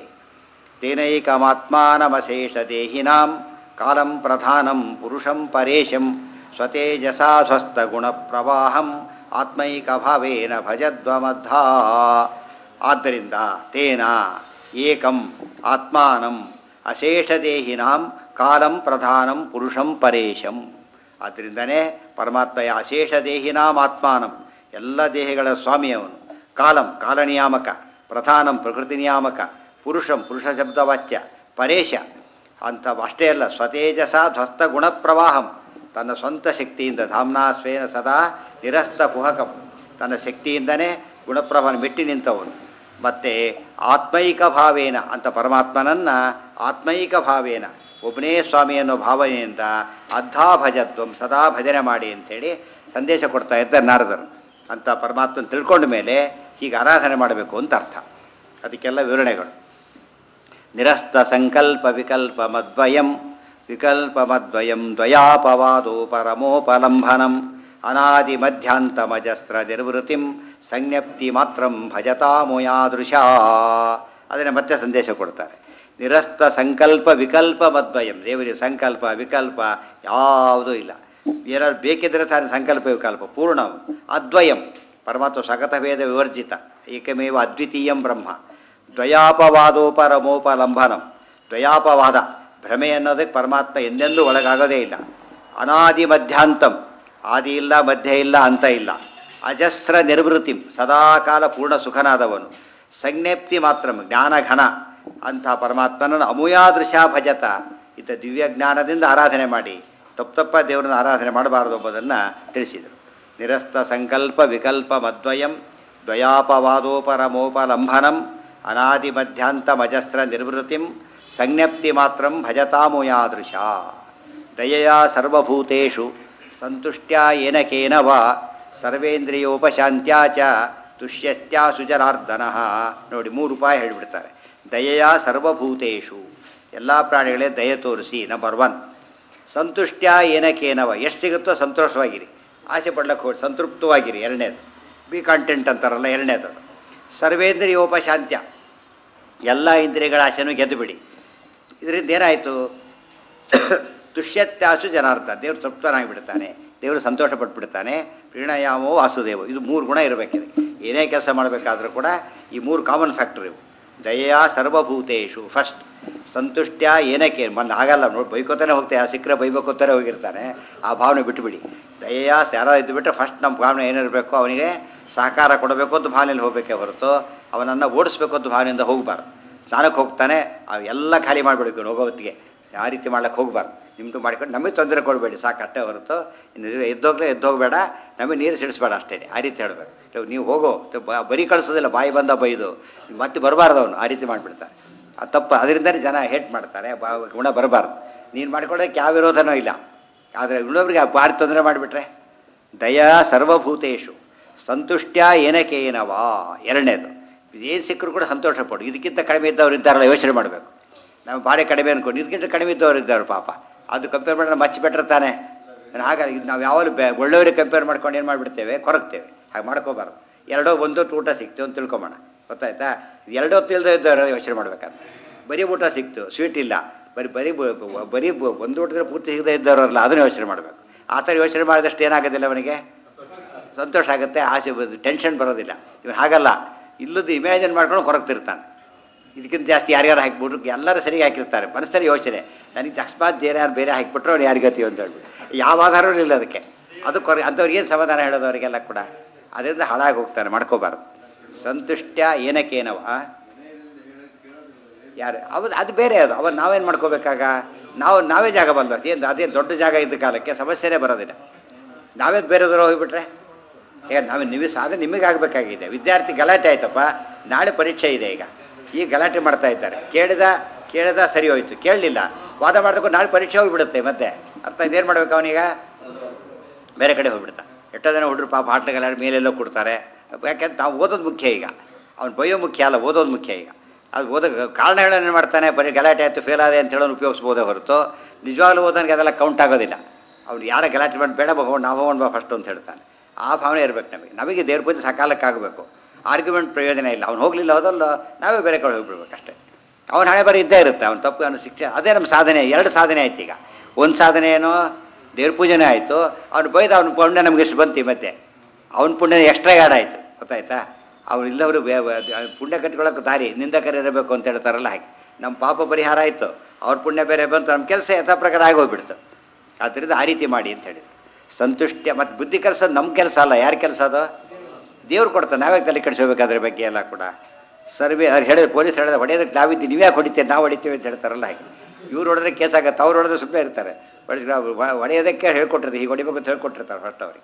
ತೇನೈಕಮಾತ್ಮಾನಮಶೇಷ ದೇಹಿನಾಂ ಕಾಲಂ ಪ್ರಧಾನಂ ಪುರುಷಂ ಪರೇಶಂ ಸ್ವತೇಜಸಾ ಧ್ವಸ್ತ ಗುಣ ಪ್ರವಾಹಂ ಆತ್ಮೈಕಭಾವೇನ ಭಜದ್ವಮದ್ಧ ಆದ್ದರಿಂದ ತೇನ ಏಕಂ ಆತ್ಮಾನಂ ಅಶೇಷದೇಹಿನಾಂ ಕಾಲಂ ಪ್ರಧಾನಂ ಪುರುಷಂ ಪರೇಶಂ ಆದ್ದರಿಂದನೇ ಪರಮಾತ್ಮ ಅಶೇಷದೇಹಿನಾಂ ಆತ್ಮಾನಂ ಎಲ್ಲ ದೇಹಗಳ ಸ್ವಾಮಿಯವನು ಕಾಲಂ ಕಾಲನಿಯಾಮಕ ಪ್ರಧಾನಂ ಪ್ರಕೃತಿ ನಿಯಾಮಕ ಪುರುಷಂ ಪುರುಷ ಶಬ್ದವಾಚ್ಯ ಪರೇಶ ಅಂತ ಅಷ್ಟೇ ಅಲ್ಲ ಸ್ವತೇಜಸ ಧ್ವಸ್ತ ಗುಣಪ್ರವಾಹಂ ತನ್ನ ಸ್ವಂತ ಶಕ್ತಿಯಿಂದ ಧಾಮ್ನಾ ಸ್ವೇನ ಸದಾ ನಿರಸ್ತ ಕುಹಕಂ ತನ್ನ ಶಕ್ತಿಯಿಂದನೇ ಗುಣಪ್ರವಾಹ ಮೆಟ್ಟಿ ನಿಂತವನು ಮತ್ತು ಆತ್ಮೈಕ ಭಾವೇನ ಅಂತ ಪರಮಾತ್ಮನನ್ನು ಆತ್ಮೈಕ ಭಾವೇನ ಒಬ್ಬನೇ ಸ್ವಾಮಿ ಅನ್ನೋ ಭಾವನೆಯಿಂದ ಅದ್ಧಾ ಭಜತ್ವಂ ಸದಾ ಭಜನೆ ಮಾಡಿ ಅಂಥೇಳಿ ಸಂದೇಶ ಕೊಡ್ತಾ ಇದ್ದಾರೆ ನಾರದರು ಅಂತ ಪರಮಾತ್ಮನ ತಿಳ್ಕೊಂಡ ಮೇಲೆ ಹೀಗೆ ಆರಾಧನೆ ಮಾಡಬೇಕು ಅಂತ ಅರ್ಥ ಅದಕ್ಕೆಲ್ಲ ವಿವರಣೆಗಳು ನಿರಸ್ತ ಸಂಕಲ್ಪ ವಿಕಲ್ಪ ಮದ್ವಯಂ ವಿಕಲ್ಪ ಮದ್ವಯಂ ದ್ವಯಾಪವಾದೋ ಪರಮೋಪಲಂಭನಂ ಅನಾದಿ ಮಧ್ಯಾಂತಮಜಸ್ತ್ರ ನಿರ್ವೃತಿಂ ಸಂಜ್ಞಪ್ತಿ ಮಾತ್ರಂ ಭಜತಾಮುಯಾದೃಶ ಅದನ್ನೇ ಮತ್ತೆ ಸಂದೇಶ ಕೊಡ್ತಾರೆ ನಿರಸ್ತ ಸಂಕಲ್ಪ ವಿಕಲ್ಪ ಮದ್ವಯಂ ದೇವರಿಗೆ ಸಂಕಲ್ಪ ವಿಕಲ್ಪ ಯಾವುದೂ ಇಲ್ಲ ಏನಾದ್ರು ಬೇಕಿದ್ರೆ ತಾನು ಸಂಕಲ್ಪ ವಿಕಲ್ಪ ಪೂರ್ಣ ಅದ್ವಯಂ ಪರಮಾತ್ಮ ಸಗತ ಭೇದ ವಿವರ್ಜಿತ ಏಕಮೇವ ಅದ್ವಿತೀಯಂ ಬ್ರಹ್ಮ ದ್ವಯಾಪವಾದೋಪರಮೋಪಲಂಬನಂ ದ್ವಯಾಪವಾದ ಭ್ರಮೆ ಅನ್ನೋದಕ್ಕೆ ಪರಮಾತ್ಮ ಎಂದೆಂದೂ ಒಳಗಾಗೋದೇ ಇಲ್ಲ ಅನಾದಿ ಮಧ್ಯಾಂತಂ ಆದಿ ಇಲ್ಲ ಮಧ್ಯ ಇಲ್ಲ ಅಂತ ಇಲ್ಲ ಅಜಸ್ರ ನಿರ್ವೃತಿಂ ಸದಾಕಾಲ ಪೂರ್ಣ ಸುಖನಾದವನು ಸಂಜ್ಞಪ್ತಿ ಮಾತ್ರ ಜ್ಞಾನಘನ ಅಂಥ ಪರಮಾತ್ಮನನ್ನು ಅಮೂಯಾದೃಶ ಭಜತ ಇದ್ದ ದಿವ್ಯ ಜ್ಞಾನದಿಂದ ಆರಾಧನೆ ಮಾಡಿ ತಪ್ಪು ತಪ್ಪ ದೇವರನ್ನ ಆರಾಧನೆ ಮಾಡಬಾರದು ಎಂಬುದನ್ನು ತಿಳಿಸಿದರು ನಿರಸ್ತ ಸಂಕಲ್ಪ ವಿಕಲ್ಪ ಮದ್ವಯಂ ದ್ವಯಾಪವಾದೋಪರಮೋಪಲಂಭನಂ ಅನಾದಿ ಮಧ್ಯಾಂತಮಜಸ್ತ್ರ ನಿರ್ವೃತಿಂ ಸಂಜ್ಞಪ್ತಿ ಮಾತ್ರಂ ಭಜತಾಮುಯಾದೃಶ ದಯೆಯ ಸರ್ವಭೂತೇಷು ಸಂತುಷ್ಟ್ಯಾ ಏನ ಕೇನ ವಾ ಸರ್ವೇಂದ್ರಿಯೋಪಶಾಂತ್ಯಾ ಚ ತುಷ್ಯತ್ಯಾ ಸುಜನಾರ್ದನ ನೋಡಿ ಮೂರು ಉಪಾಯ ಹೇಳಿಬಿಡ್ತಾರೆ ದಯೆಯ ಸರ್ವಭೂತೇಷು ಎಲ್ಲ ಪ್ರಾಣಿಗಳೇ ದಯೆ ತೋರಿಸಿ ನಂಬರ್ ಒನ್ ಸಂತುಷ್ಟ್ಯಾ ಏನಕೇನವ ಎಷ್ಟು ಸಿಗುತ್ತೋ ಸಂತೋಷವಾಗಿರಿ ಆಸೆ ಪಡ್ಲಕ್ಕೆ ಹೋಗಿ ಸಂತೃಪ್ತವಾಗಿರಿ ಎರಡನೇದು ಬಿ ಕಾಂಟೆಂಟ್ ಅಂತಾರಲ್ಲ ಎರಡನೇದು ಸರ್ವೇಂದ್ರಿಯೋಪಶಾಂತ್ಯ ಎಲ್ಲ ಇಂದ್ರಿಯಗಳ ಆಸೆನೂ ಗೆದ್ದು ಬಿಡಿ ಇದರಿಂದ ಏನಾಯಿತು ತುಷ್ಯತ್ಯಾಸು ಜನಾರ್ಥ ದೇವರು ತೃಪ್ತನಾಗಿ ಬಿಡ್ತಾನೆ ದೇವರು ಸಂತೋಷ ಪಟ್ಬಿಡ್ತಾನೆ ಪ್ರೀಣಯಾಮೋ ವಾಸುದೇವ ಇದು ಮೂರು ಗುಣ ಇರಬೇಕಿದೆ ಏನೇ ಕೆಲಸ ಮಾಡಬೇಕಾದ್ರೂ ಕೂಡ ಈ ಮೂರು ಕಾಮನ್ ಫ್ಯಾಕ್ಟರ್ ಇವು ದಯೆಯ ಸರ್ವಭೂತೇಶು ಫಸ್ಟ್ ಸಂತುಷ್ಟ್ಯ ಏನಕ್ಕೆ ಮೊನ್ನೆ ಆಗಲ್ಲ ನೋಡಿ ಬೈಕೋತಾನೆ ಹೋಗ್ತಾರೆ ಸಿಕ್ಕರೆ ಬೈಬೇಕೋತಾರೆ ಹೋಗಿರ್ತಾನೆ ಆ ಭಾವನೆ ಬಿಟ್ಟುಬಿಡಿ ದಯೆಯ ಯಾರೋ ಇದ್ದು ಬಿಟ್ಟರೆ ಫಸ್ಟ್ ನಮ್ಮ ಭಾವನೆ ಏನಿರಬೇಕು ಅವನಿಗೆ ಸಹಕಾರ ಕೊಡಬೇಕು ಅಂತ ಭಾವನೆಯಲ್ಲಿ ಹೋಗಬೇಕೇ ಹೊರತು ಅವನನ್ನು ಓಡಿಸ್ಬೇಕು ಅಂತ ಭಾವನೆಯಿಂದ ಹೋಗಬಾರ್ದು ಸ್ನಾನಕ್ಕೆ ಹೋಗ್ತಾನೆ ಅವು ಎಲ್ಲ ಖಾಲಿ ಮಾಡಿಬಿಡ್ಬೇಕು ಹೋಗೋ ಹೊತ್ತಿಗೆ ಆ ರೀತಿ ಮಾಡ್ಲಿಕ್ಕೆ ಹೋಗಬಾರ್ದು ನಿಮ್ಮದು ಮಾಡ್ಕೊಂಡು ನಮಗೆ ತೊಂದರೆ ಕೊಡಬೇಡಿ ಸಾಕು ಅಷ್ಟೇ ಹೊರತು ಇನ್ನು ಎದ್ದೋಗ್ಲೇ ಎದ್ದೋಗ್ಬೇಡ ನಮಗೆ ನೀರು ಸಿಡಿಸ್ಬೇಡ ಅಷ್ಟೇ ಆ ರೀತಿ ಹೇಳಬೇಕು ನೀವು ಹೋಗೋ ಬ- ಬರೀ ಕಳಿಸೋದಿಲ್ಲ ಬಾಯಿ ಬಂದ ಬೈದು ಮತ್ತೆ ಬರಬಾರ್ದು ಅವನು ಆ ರೀತಿ ಮಾಡಿಬಿಡ್ತಾರೆ ಅದು ತಪ್ಪು ಅದರಿಂದನೇ ಜನ ಹೇಟ್ ಮಾಡ್ತಾರೆ ಬಾ ಗುಣ ಬರಬಾರ್ದು ನೀನು ಮಾಡ್ಕೊಳ್ಳೋಕೆ ಯಾವ ವಿರೋಧನೂ ಇಲ್ಲ ಆದರೆ ಇನ್ನೊಬ್ರಿಗೆ ಭಾರಿ ತೊಂದರೆ ಮಾಡಿಬಿಟ್ರೆ ದಯಾ ಸರ್ವಭೂತೇಶು ಸಂತುಷ್ಟ್ಯ ಏನಕ್ಕೆ ಏನವಾ ಎರಡನೇದು ಏನು ಸಿಕ್ಕರೂ ಕೂಡ ಸಂತೋಷ ಪಡು ಇದಕ್ಕಿಂತ ಕಡಿಮೆ ಇದ್ದವ್ರು ಇದ್ದಾರಲ್ಲ ಯೋಚನೆ ಮಾಡಬೇಕು ನಾವು ಭಾರಿ ಕಡಿಮೆ ಅನ್ಕೊಂಡು ಇದಕ್ಕಿಂತ ಕಡಿಮೆ ಇದ್ದವ್ರು ಇದ್ದಾರೆ ಪಾಪ ಅದು ಕಂಪೇರ್ ಮಾಡಿದ್ರೆ ಮಚ್ಚ ಬೆಟ್ರ್ ತಾನೆ ಹಾಗಾಗಿ ಇದು ನಾವು ಯಾವಾಗಲೂ ಬೆ ಒಳ್ಳೆಯವ್ರಿಗೆ ಕಂಪೇರ್ ಮಾಡ್ಕೊಂಡು ಏನು ಮಾಡಿಬಿಡ್ತೇವೆ ಕೊರಗ್ತೇವೆ ಹಾಗೆ ಮಾಡ್ಕೋಬಾರ್ದು ಎರಡೋ ಒಂದು ಊಟ ಸಿಕ್ತು ಅಂತ ತಿಳ್ಕೊಂಬೋಣ ಗೊತ್ತಾಯ್ತಾ ಎರಡೋ ತಿಳ್ದೇ ಇದ್ದವರು ಯೋಚನೆ ಮಾಡ್ಬೇಕಂತ ಬರೀ ಊಟ ಸಿಕ್ತು ಸ್ವೀಟ್ ಇಲ್ಲ ಬರೀ ಬರೀ ಬ- ಬ- ಬರೀ ಬ- ಒಂದು ಊಟದ ಪೂರ್ತಿ ಸಿಗದೆ ಇದ್ದವರಲ್ಲ ಅದನ್ನು ಯೋಚನೆ ಮಾಡಬೇಕು ಆ ಥರ ಯೋಚನೆ ಮಾಡಿದಷ್ಟು ಏನಾಗೋದಿಲ್ಲ ಅವನಿಗೆ ಸಂತೋಷ ಆಗುತ್ತೆ ಆಸೆ ಟೆನ್ಷನ್ ಬರೋದಿಲ್ಲ ಇವನು ಹಾಗಲ್ಲ ಇಲ್ಲದ್ದು ಇಮ್ಯಾಜಿನ್ ಮಾಡ್ಕೊಂಡು ಹೊರಗ್ತಿರ್ತಾನೆ ಇದಕ್ಕಿಂತ ಜಾಸ್ತಿ ಯಾರ್ಯಾರು ಹಾಕಿಬಿಟ್ರು ಎಲ್ಲರೂ ಸರಿಗೆ ಹಾಕಿರ್ತಾರೆ ಮನಸ್ಸಲ್ಲಿ ಯೋಚನೆ ನನಗೆ ಅಕಸ್ಮಾತ್ ಬೇರೆ ಯಾರು ಬೇರೆ ಹಾಕಿಬಿಟ್ರೆ ಅವ್ರು ಯಾರು ಗತಿ ಅಂತ ಹೇಳ್ಬಿಟ್ಟು ಯಾವ ಆಧಾರವೂ ಇಲ್ಲ ಅದಕ್ಕೆ ಅದು ಕೊರ ಅಂಥವ್ರಿಗೆ ಏನು ಸಮಾಧಾನ ಹೇಳೋದು ಅವರಿಗೆಲ್ಲ ಕೂಡ ಅದರಿಂದ ಹಾಳಾಗಿ ಹೋಗ್ತಾರೆ ಮಾಡ್ಕೋಬಾರ್ದು ಸಂತುಷ್ಟ್ಯ ಏನಕ್ಕೇನವ ಯಾರು ಅವತ್ತು ಅದು ಬೇರೆ ಅದು ಅವಾಗ ನಾವೇನು ಮಾಡ್ಕೋಬೇಕಾಗ ನಾವು ನಾವೇ ಜಾಗ ಬಂದ ಏನು ಅದೇ ದೊಡ್ಡ ಜಾಗ ಇದ್ದ ಕಾಲಕ್ಕೆ ಸಮಸ್ಯೆನೇ ಬರೋದಿಲ್ಲ ನಾವೇ ಬೇರೆದವರು ಹೋಗ್ಬಿಟ್ರೆ ಈಗ ನಾವು ನೀವು ಸಾಧನೆ ನಿಮಗೆ ಆಗಬೇಕಾಗಿದೆ ವಿದ್ಯಾರ್ಥಿ ಗಲಾಟೆ ಆಯ್ತಪ್ಪ ನಾಳೆ ಪರೀಕ್ಷೆ ಇದೆ ಈಗ ಈಗ ಗಲಾಟೆ ಮಾಡ್ತಾ ಇದ್ದಾರೆ ಕೇಳಿದ ಕೇಳಿದ ಸರಿ ಹೋಯ್ತು ಕೇಳಲಿಲ್ಲ ವಾದ ಮಾಡ್ದಕ್ಕೂ ನಾಳೆ ಪರೀಕ್ಷೆ ಹೋಗ್ಬಿಡುತ್ತೆ ಮತ್ತೆ ಅರ್ಥ ಇದೇನು ಮಾಡ್ಬೇಕು ಅವನೀಗ ಬೇರೆ ಕಡೆ ಹೋಗ್ಬಿಡ್ತಾ ಎಷ್ಟೋ ಜನ ಹುಡುಗರು ಪಾಪ ಹಾಟ್ಲಗೆಲ್ಲ ಮೇಲೆಲ್ಲೋ ಕೊಡ್ತಾರೆ ಯಾಕೆಂದ್ರೆ ನಾವು ಓದೋದು ಮುಖ್ಯ ಈಗ ಅವ್ನು ಬೈಯೋ ಮುಖ್ಯ ಅಲ್ಲ ಓದೋದು ಮುಖ್ಯ ಈಗ ಅದು ಓದೋ ಕಾರಣಗಳನ್ನ ಮಾಡ್ತಾನೆ ಬರೀ ಗಲಾಟೆ ಆಯಿತು ಫೇಲ್ ಆದೆ ಅಂತ ಹೇಳೋನು ಉಪಯೋಗಿಸ್ಬೋದೇ ಹೊರತು ನಿಜವಾಗ್ಲೂ ಓದೋನಿಗೆ ಅದೆಲ್ಲ ಕೌಂಟ್ ಆಗೋದಿಲ್ಲ ಅವ್ನು ಯಾರ ಗಲಾಟೆ ಮಾಡಿ ಬೇಡ ಹೋಗೋಣ ನಾವು ಹೋಗೋಣ ಬಾ ಫಸ್ಟ್ ಅಂತ ಹೇಳ್ತಾನೆ ಆ ಭಾವನೆ ಇರಬೇಕು ನಮಗೆ ನಮಗೆ ದೇವ್ರ ಪೂಜೆ ಸಕಾಲಕ್ಕಾಗಬೇಕು ಆರ್ಗ್ಯುಮೆಂಟ್ ಪ್ರಯೋಜನ ಇಲ್ಲ ಅವ್ನು ಹೋಗಲಿಲ್ಲ ಹೋದಲ್ಲ ನಾವೇ ಬೇರೆ ಕಡೆ ಹೋಗ್ಬಿಡ್ಬೇಕು ಅಷ್ಟೇ ಅವನ ಹಣೆ ಬರೀ ಇದ್ದೇ ಇರುತ್ತೆ ಅವ್ನು ತಪ್ಪು ಅವನು ಶಿಕ್ಷೆ ಅದೇ ನಮ್ಮ ಸಾಧನೆ ಎರಡು ಸಾಧನೆ ಆಯ್ತು ಈಗ ಒಂದು ಸಾಧನೆ ಏನು ದೇವ್ರ ಪೂಜೆನೇ ಆಯಿತು ಅವ್ನು ಬೈದ ಅವ್ನ ಪುಣ್ಯ ನಮ್ಗೆ ಎಷ್ಟು ಬಂತು ಈ ಮಧ್ಯೆ ಅವ್ನ ಪುಣ್ಯ ಎಕ್ಸ್ಟ್ರಾ ಗಾರ್ಡ್ ಆಯಿತು ಗೊತ್ತಾಯ್ತಾ ಅವ್ರು ಇಲ್ಲವರು ಬೇ- ಬೇ- ಪುಣ್ಯ ಕಟ್ಕೊಳ್ಳೋಕೆ ದಾರಿ ನಿಂದಕರು ಇರಬೇಕು ಅಂತ ಹೇಳ್ತಾರಲ್ಲ ಹಾಗೆ ನಮ್ಮ ಪಾಪ ಪರಿಹಾರ ಆಯಿತು ಅವ್ರ ಪುಣ್ಯ ಬೇರೆ ಬಂತು ನಮ್ಮ ಕೆಲಸ ಯಥಾ ಪ್ರಕಾರ ಆಗಿ ಹೋಗ್ಬಿಡ್ತು ಆದ್ದರಿಂದ ಆ ರೀತಿ ಮಾಡಿ ಅಂತ ಹೇಳಿದ್ರು ಸಂತುಷ್ಟ್ಯ ಮತ್ತು ಬುದ್ಧಿ ಕಲಿಸೋದು ನಮ್ಮ ಕೆಲಸ ಅಲ್ಲ ಯಾರ ಕೆಲಸ ಅದು ದೇವ್ರು ಕೊಡ್ತಾನೆ ನಾವೇ ತಲೆ ಕೆಡಿಸ್ಕೋಬೇಕು ಅದ್ರ ಬಗ್ಗೆ ಎಲ್ಲ ಕೂಡ ಸರ್ವೆ ಅವ್ರು ಹೇಳಿದ್ರೆ ಪೊಲೀಸ್ ಹೇಳಿದ್ರೆ ಹೊಡೆಯೋದಕ್ಕೆ ನಾವಿದ್ದೀವಿ ನೀವೇ ಹೊಡಿತೀವಿ ನಾವು ಹೊಡಿತೀವಿ ಅಂತ ಹೇಳ್ತಾರಲ್ಲ ಹಾಗೆ ಇವ್ರು ಹೊಡೆದ್ರೆ ಕೇಸ್ ಆಗುತ್ತೆ ಅವ್ರು ಹೊಡೆದ್ರೆ ಸುಮ್ಮನೆ ಇರ್ತಾರೆ ಹೊಡೆದ್ರೆ ಅವ್ರು ಹೊ- ಹೊಡೆಯೋದಕ್ಕೆ ಹೇಳ್ಕೊಟ್ಟಿರ್ತಾರೆ ಹೀಗೆ ಹೊಡಿಬೇಕು ಅಂತ ಹೇಳ್ಕೊಟ್ಟಿರ್ತಾರೆ ಫಸ್ಟ್ ಅವ್ರಿಗೆ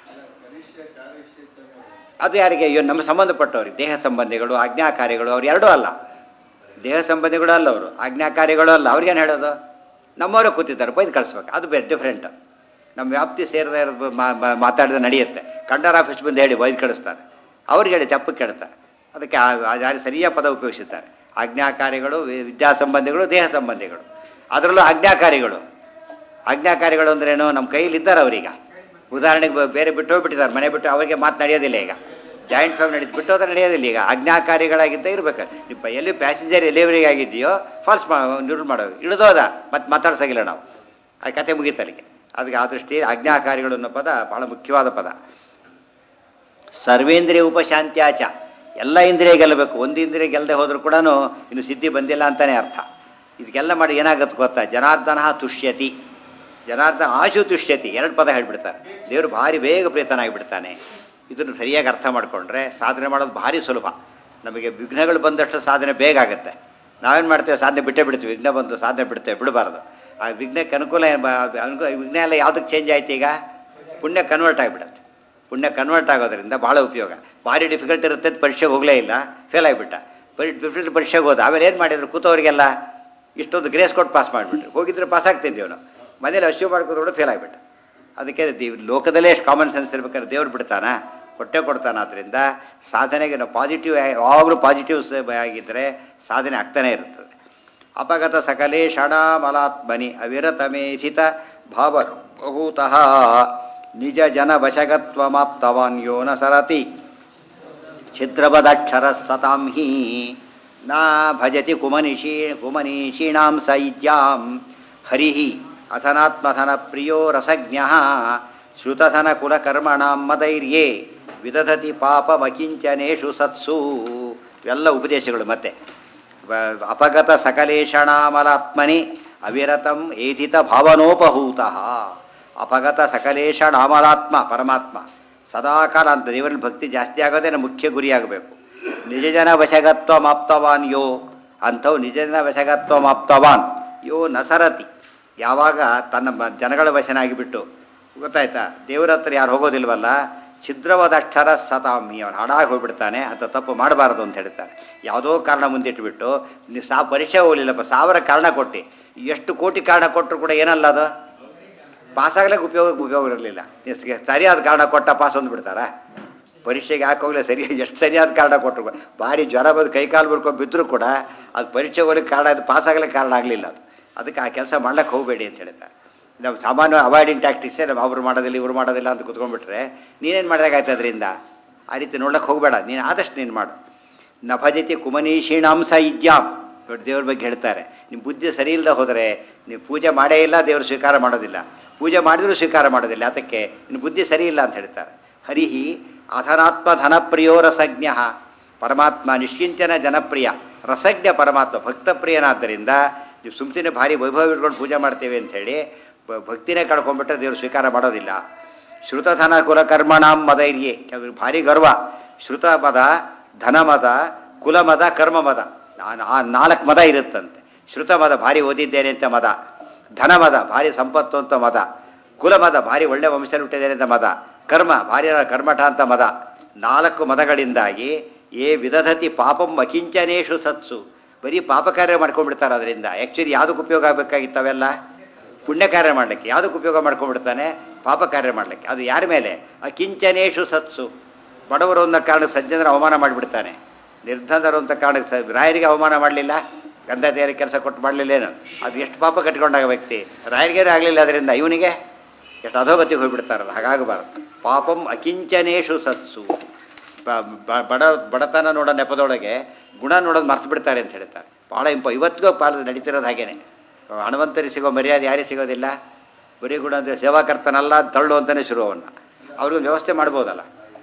ಅದು ಯಾರಿಗೆ ಇವ್ ನಮ್ಮ ಸಂಬಂಧಪಟ್ಟವ್ರಿಗೆ ದೇಹ ಸಂಬಂಧಿಗಳು ಆಜ್ಞಾಕಾರಿಗಳು ಅವ್ರು ಎರಡೂ ಅಲ್ಲ ದೇಹ ಸಂಬಂಧಿಗಳು ಅಲ್ಲ ಅವರು ಆಜ್ಞಾಕಾರಿಗಳು ಅಲ್ಲ ಅವ್ರಿಗೇನು ಹೇಳೋದು ನಮ್ಮವರೇ ಕೂತಿದ್ದಾರೆ ಬೈದು ಕಳಿಸ್ಬೇಕು ಅದು ಬೇರೆ ಡಿಫ್ರೆಂಟ್ ನಮ್ಮ ವ್ಯಾಪ್ತಿ ಸೇರದೇ ಇರೋದು ಮಾ- ಮಾ- ಮಾತಾಡಿದ್ರೆ ನಡೆಯುತ್ತೆ ಕಂಡರ್ ಆಫೀಸ್ ಬಂದು ಹೇಳಿ ಬೈದು ಕಳಿಸ್ತಾರೆ ಅವ್ರಿಗೆ ಹೇಳಿ ತಪ್ಪು ಕೇಳ್ತಾರೆ ಅದಕ್ಕೆ ಆ- ಆ ಯಾರು ಸರಿಯಾದ ಪದ ಉಪಯೋಗಿಸಿದ್ದಾರೆ ಆಜ್ಞಾಕಾರಿಗಳು ವಿ- ವಿದ್ಯಾ ಸಂಬಂಧಿಗಳು ದೇಹ ಸಂಬಂಧಿಗಳು ಅದರಲ್ಲೂ ಆಜ್ಞಾಕಾರಿಗಳು ಆಜ್ಞಾಕಾರಿಗಳು ಅಂದ್ರೇನು ನಮ್ಮ ಕೈಯಲ್ಲಿ ಇದ್ದಾರೆ ಅವರೀಗ ಉದಾಹರಣೆಗೆ ಬ- ಬೇರೆ ಬಿಟ್ಟು ಹೋಗ್ಬಿಟ್ಟಿದ್ದಾರೆ ಮನೆ ಬಿಟ್ಟು ಅವರಿಗೆ ಮಾತು ನಡೆಯೋದಿಲ್ಲ ಈಗ ಜಾಯಿಂಟ್ ಫ್ಯಾಮಿಲಿ ನಡೀತು ಬಿಟ್ಟು ಹೋದ್ರೆ ನಡೆಯೋದಿಲ್ಲ ಈಗ ಆಜ್ಞಾಕಾರಿಗಳಾಗಿದ್ದ ಇರ್ಬೇಕು ನೀವು ಎಲ್ಲಿ ಪ್ಯಾಸೆಂಜರ್ ಎಲ್ಲಿವರೆಗೆ ಆಗಿದೆಯೋ ಫಾಲ್ಸ್ ಮಾ ನಿರು ಮಾಡೋ ಇಳಿದೋದ ಮತ್ತೆ ಮಾತಾಡ್ಸಂಗಿಲ್ಲ ನಾವು ಆ ಕತೆ ಮುಗೀತಲ್ಲಿಗೆ ಅದಕ್ಕೆ ಆ ದೃಷ್ಟಿ ಆಜ್ಞಾಕಾರಿಗಳು ಅನ್ನೋ ಪದ ಬಹಳ ಮುಖ್ಯವಾದ ಪದ ಸರ್ವೇಂದ್ರಿಯ ಉಪಶಾಂತ್ಯಾಚ ಎಲ್ಲ ಇಂದ್ರಿಯ ಗೆಲ್ಲಬೇಕು ಒಂದು ಇಂದ್ರಿಯ ಗೆಲ್ಲದೆ ಹೋದ್ರೂ ಕೂಡ ಇನ್ನು ಸಿದ್ಧಿ ಬಂದಿಲ್ಲ ಅಂತಲೇ ಅರ್ಥ ಇದಕ್ಕೆಲ್ಲ ಮಾಡಿ ಏನಾಗುತ್ತೆ ಗೊತ್ತಾ ಜನಾರ್ದನ ತುಷ್ಯತಿ ಜನಾರ್ದನ ಆಶು ತುಷ್ಯತಿ ಎರಡು ಪದ ಹೇಳ್ಬಿಡ್ತಾರೆ ದೇವರು ಭಾರಿ ಬೇಗ ಪ್ರೀತನಾಗಿಬಿಡ್ತಾನೆ ಇದನ್ನು ಸರಿಯಾಗಿ ಅರ್ಥ ಮಾಡಿಕೊಂಡ್ರೆ ಸಾಧನೆ ಮಾಡೋದು ಭಾರಿ ಸುಲಭ ನಮಗೆ ವಿಘ್ನಗಳು ಬಂದಷ್ಟು ಸಾಧನೆ ಬೇಗ ಆಗುತ್ತೆ ನಾವೇನು ಮಾಡ್ತೇವೆ ಸಾಧನೆ ಬಿಟ್ಟೇ ಬಿಡ್ತೀವಿ ವಿಘ್ನ ಬಂದು ಸಾಧನೆ ಬಿಡ್ತೇವೆ ಬಿಡಬಾರ್ದು ಆ ವಿಘ್ನಕ್ಕೆ ಅನುಕೂಲ ಏನ್ ಬ- ಅನುಕೂಲ ವಿಘ್ನ ಎಲ್ಲ ಯಾವುದಕ್ಕೆ ಚೇಂಜ್ ಆಯ್ತು ಈಗ ಪುಣ್ಯ ಕನ್ವರ್ಟ್ ಆಗಿಬಿಡುತ್ತೆ ಪುಣ್ಯ ಕನ್ವರ್ಟ್ ಆಗೋದ್ರಿಂದ ಭಾಳ ಉಪಯೋಗ ಭಾರಿ ಡಿಫಿಕಲ್ಟ್ ಇರುತ್ತೆ ಅಂತ ಪರೀಕ್ಷೆಗೆ ಹೋಗಲೇ ಇಲ್ಲ ಫೇಲ್ ಆಗಿಬಿಟ್ಟ ಬರೀ ಡಿಫಿಕಲ್ಟ್ ಪರೀಕ್ಷೆಗೆ ಹೋದ ಆಮೇಲೆ ಏನು ಮಾಡಿದ್ರು ಕೂತವರಿಗೆಲ್ಲ ಇಷ್ಟೊಂದು ಗ್ರೇಸ್ ಕೊಟ್ಟು ಪಾಸ್ ಮಾಡಿಬಿಟ್ರು ಹೋಗಿದ್ರೆ ಪಾಸ್ ಆಗ್ತಿದ್ದೀವಿ ನಾವು ಮನೇಲಿ ಅಶ್ಯೂ ಮಾಡ್ಕೊಂಡು ಫೇಲ್ ಆಗಿಬಿಟ್ಟ ಅದಕ್ಕೆ ದಿ- ಲೋಕದಲ್ಲೇ ಎಷ್ಟು ಕಾಮನ್ ಸೆನ್ಸ್ ಇರ್ಬೇಕಾದ್ರೆ ದೇವ್ರು ಬಿಡ್ತಾನ ಕೊಟ್ಟೆ ಕೊಡ್ತಾನ ಆದ್ದರಿಂದ ಸಾಧನೆಗೆ ನಾವು ಪಾಸಿಟಿವ್ ಯಾವಾಗಲೂ ಪಾಸಿಟಿವ್ಸ್ ಆಗಿದ್ದರೆ ಸಾಧನೆ ಆಗ್ತಾನೆ ಇರುತ್ತದೆ ಅಪಗತ ಸಕಲೇ ಷಡಾಮಲಾತ್ಮನಿ ಅವಿರತಮೇಧಿತ ಭಾವ ಬಹುತಃ ನಿಜ ಜನ ವಶಗತ್ವಮಾಪ್ತವಾನ್ ಯೋ ನ ಸರತಿ ಛಿದ್ರವದಕ್ಷರ ಸತಾಂ ಹಿ ನಾ ಭಜತಿ ಕುಮನಿಷಿ ಕುಮನೀಷೀಣಾಂ ಸೈಜ್ಯಾಂ ಹರಿ ಅಥನಾತ್ಮಥನ ಪ್ರಿಯೋ ರಸಜ್ಞ ಶ್ರುತಧನ ಕುಲಕರ್ಮಣಾಂ ಮದೈರ್ಯೇ ವಿದಧತಿ ಪಾಪಮಕಿಂಚನೇಷು ಸತ್ಸು ಇವೆಲ್ಲ ಉಪದೇಶಗಳು ಮತ್ತೆ ವ- ಅಪಗತ ಸಕಲೇಶಣಾಮಲಾತ್ಮನಿ ಅವಿರತಂ ಏಧಿತ ಭಾವನೋಪಹೂತಃ ಅಪಗತ ಸಕಲೇಶಣಾಮಲಾತ್ಮ ಪರಮಾತ್ಮ ಸದಾಕಾಲ ಅಂತ ದೇವರಲ್ಲಿ ಭಕ್ತಿ ಜಾಸ್ತಿ ಆಗೋದೇ ನಮ್ಮ ಮುಖ್ಯ ಗುರಿಯಾಗಬೇಕು ನಿಜ ಜನ ವಶಗತ್ವ ಮಾಪ್ತವಾನ್ ಯೋ ಅಂಥವು ನಿಜ ಜನ ವಶಗತ್ವ ಮಾಪ್ತವಾನ್ ಯೋ ನಸರತಿ ಯಾವಾಗ ತನ್ನ ಮ- ಜನಗಳ ವಶನಾಗಿ ಬಿಟ್ಟು ಗೊತ್ತಾಯ್ತಾ ದೇವರ ಹತ್ರ ಯಾರು ಹೋಗೋದಿಲ್ವಲ್ಲ ಛಿದ್ರವಾದ ಅಕ್ಷರ ಸತಾಮಿ ಅವನು ಹಾಡಾಗಿ ಹೋಗ್ಬಿಡ್ತಾನೆ ಅಂತ ತಪ್ಪು ಮಾಡಬಾರ್ದು ಅಂತ ಹೇಳ್ತಾನೆ ಯಾವುದೋ ಕಾರಣ ಮುಂದಿಟ್ಬಿಟ್ಟು ನೀವು ಸಾ ಪರೀಕ್ಷೆ ಹೋಗಲಿಲ್ಲಪ್ಪ ಸಾವಿರ ಕಾರಣ ಕೊಟ್ಟು ಎಷ್ಟು ಕೋಟಿ ಕಾರಣ ಕೊಟ್ಟರು ಕೂಡ ಏನಲ್ಲ ಅದು ಪಾಸ್ ಆಗ್ಲಿಕ್ಕೆ ಉಪಯೋಗ ಉಪಯೋಗ ಇರಲಿಲ್ಲ ಸರಿಯಾದ ಕಾರಣ ಕೊಟ್ಟ ಪಾಸ್ ಅಂದ್ಬಿಡ್ತಾರಾ ಪರೀಕ್ಷೆಗೆ ಯಾಕೆ ಹೋಗಲಿ ಸರಿ ಎಷ್ಟು ಸರಿಯಾದ ಕಾರಣ ಕೊಟ್ಟರು ಭಾರಿ ಜ್ವರ ಬಂದು ಕೈ ಕಾಲು ಬರ್ಕೊಂಡು ಬಿದ್ದರೂ ಕೂಡ ಅದು ಪರೀಕ್ಷೆ ಹೋಗ್ಲಿಕ್ಕೆ ಕಾರಣ ಅದು ಪಾಸ್ ಆಗಲಿಕ್ಕೆ ಕಾರಣ ಆಗಲಿಲ್ಲ ಅದು ಅದಕ್ಕೆ ಆ ಕೆಲಸ ಮಾಡ್ಲಿಕ್ಕೆ ಹೋಗಬೇಡಿ ಅಂತ ಹೇಳ್ತಾರೆ ನಾವು ಸಾಮಾನ್ಯ ಅವಾಯ್ಡಿಂಗ್ ಟ್ಯಾಕ್ಟಿಕ್ಸೇ ನಾವು ಅವ್ರು ಮಾಡೋದಿಲ್ಲ ಇವ್ರು ಮಾಡೋದಿಲ್ಲ ಅಂತ ಕುತ್ಕೊಂಡ್ಬಿಟ್ರೆ ನೀನೇನು ಮಾಡಿದಾಗಾಯ್ತು ಅದರಿಂದ ಆ ರೀತಿ ನೋಡ್ಲಿಕ್ಕೆ ಹೋಗಬೇಡ ನೀನು ಆದಷ್ಟು ನೀನು ಮಾಡು ನ ಭಜತಿ ಕುಮನೀಷೀಣಾಂಸ ಇಜ್ಯಾಮ್ ನೋಡಿ ದೇವ್ರ ಬಗ್ಗೆ ಹೇಳ್ತಾರೆ ನಿಮ್ಮ ಬುದ್ಧಿ ಸರಿ ಇಲ್ಲದೆ ಹೋದರೆ ನೀವು ಪೂಜೆ ಮಾಡೇ ಇಲ್ಲ ದೇವರು ಸ್ವೀಕಾರ ಮಾಡೋದಿಲ್ಲ ಪೂಜೆ ಮಾಡಿದರೂ ಸ್ವೀಕಾರ ಮಾಡೋದಿಲ್ಲ ಅದಕ್ಕೆ ನಿನ್ನ ಬುದ್ಧಿ ಸರಿ ಇಲ್ಲ ಅಂತ ಹೇಳ್ತಾರೆ ಹರಿಹಿ ಅಧನಾತ್ಮ ಧನಪ್ರಿಯೋ ರಸಜ್ಞ ಪರಮಾತ್ಮ ನಿಶ್ಚಿಂತನ ಜನಪ್ರಿಯ ರಸಜ್ಞ ಪರಮಾತ್ಮ ಭಕ್ತಪ್ರಿಯನಾದ್ದರಿಂದ ನೀವು ಸುಮ್ತಿನ ಭಾರಿ ವೈಭವ ಇಟ್ಕೊಂಡು ಪೂಜೆ ಮಾಡ್ತೇವೆ ಅಂಥೇಳಿ ಬ- ಭಕ್ತಿನೇ ಕಳ್ಕೊಂಡ್ಬಿಟ್ರೆ ದೇವರು ಸ್ವೀಕಾರ ಮಾಡೋದಿಲ್ಲ ಶ್ರುತಧನ ಕುಲ ಕರ್ಮಣಾಂ ಮದೈರ್ಯೆ ಕೆಲವರು ಭಾರಿ ಗರ್ವ ಶ್ರುತ ಮದ ಧನ ಮದ ಕುಲ ಮದ ಕರ್ಮ ಮದ ನಾನು ಆ ನಾಲ್ಕು ಮದ ಇರುತ್ತಂತೆ ಶ್ರುತ ಮದ ಭಾರಿ ಓದಿದ್ದೇನೆ ಅಂತ ಮದ ಧನ ಮದ ಭಾರಿ ಸಂಪತ್ತು ಅಂತ ಮದ ಕುಲ ಮದ ಭಾರಿ ಒಳ್ಳೆ ವಂಶದಲ್ಲಿ ಹುಟ್ಟಿದ್ದೇನೆ ಅಂತ ಮದ ಕರ್ಮ ಭಾರಿ ಕರ್ಮಠ ಅಂತ ಮದ ನಾಲ್ಕು ಮದಗಳಿಂದಾಗಿ ಏ ವಿದಧತಿ ಪಾಪಂ ಅಕಿಂಚನೇಶು ಸತ್ಸು ಬರೀ ಪಾಪ ಕಾರ್ಯ ಮಾಡ್ಕೊಂಡ್ಬಿಡ್ತಾರೆ ಅದರಿಂದ ಆ್ಯಕ್ಚುಲಿ ಯಾವುದಕ್ಕೆ ಉಪಯೋಗ ಆಗಬೇಕಾಗಿತ್ತವೆಲ್ಲ ಪುಣ್ಯ ಕಾರ್ಯ ಮಾಡಲಿಕ್ಕೆ ಯಾವುದಕ್ಕೆ ಉಪಯೋಗ ಮಾಡ್ಕೊಂಡ್ಬಿಡ್ತಾನೆ ಪಾಪ ಕಾರ್ಯ ಮಾಡಲಿಕ್ಕೆ ಅದು ಯಾರ ಮೇಲೆ ಅಕಿಂಚನೇಶು ಸತ್ಸು ಬಡವರು ಅನ್ನೋ ಕಾರಣ ಸಜ್ಜನರ ಅವಮಾನ ಮಾಡಿಬಿಡ್ತಾನೆ ನಿರ್ಧನರು ಅಂತ ಕಾರಣಕ್ಕೆ ಸ ರಾಯರಿಗೆ ಅವಮಾನ ಮಾಡಲಿಲ್ಲ ಗಂಧ ದೇವರ ಕೆಲಸ ಕೊಟ್ಟು ಮಾಡಲಿಲ್ಲೇನು ಅದು ಎಷ್ಟು ಪಾಪ ಕಟ್ಕೊಂಡಾಗ ವ್ಯಕ್ತಿ ರಾಯರಿಗೇನು ಆಗಲಿಲ್ಲ ಅದರಿಂದ ಇವನಿಗೆ ಎಷ್ಟು ಅಧೋಗತಿಗೆ ಹೋಗ್ಬಿಡ್ತಾರಲ್ಲ ಹಾಗಾಗಬಾರ್ದು ಪಾಪಂ ಅಕಿಂಚನೇಶು ಸತ್ಸು ಬ- ಬ- ಬಡ ಬಡತನ ನೋಡೋ ನೆಪದೊಳಗೆ ಗುಣ ನೋಡೋದು ಮರ್ತು ಬಿಡ್ತಾರೆ ಅಂತ ಹೇಳ್ತಾರೆ ಭಾಳ ಇಂಪ ಇವತ್ತಿಗೂ ಪಾಲ ನಡೀತಿರೋದು ಹಾಗೇನೆ ಹಣವಂತರಿಗೆ ಸಿಗೋ ಮರ್ಯಾದೆ ಯಾರಿಗೆ ಸಿಗೋದಿಲ್ಲ ಬರೀ ಗುಣ ಅಂದರೆ ಸೇವಾಕರ್ತನಲ್ಲ ತಳ್ಳು ಅಂತಲೇ ಶುರು ಅವನ್ನ ಅವ್ರಿಗೊಂದು ವ್ಯವಸ್ಥೆ ಮಾಡ್ಬೋದಲ್ಲ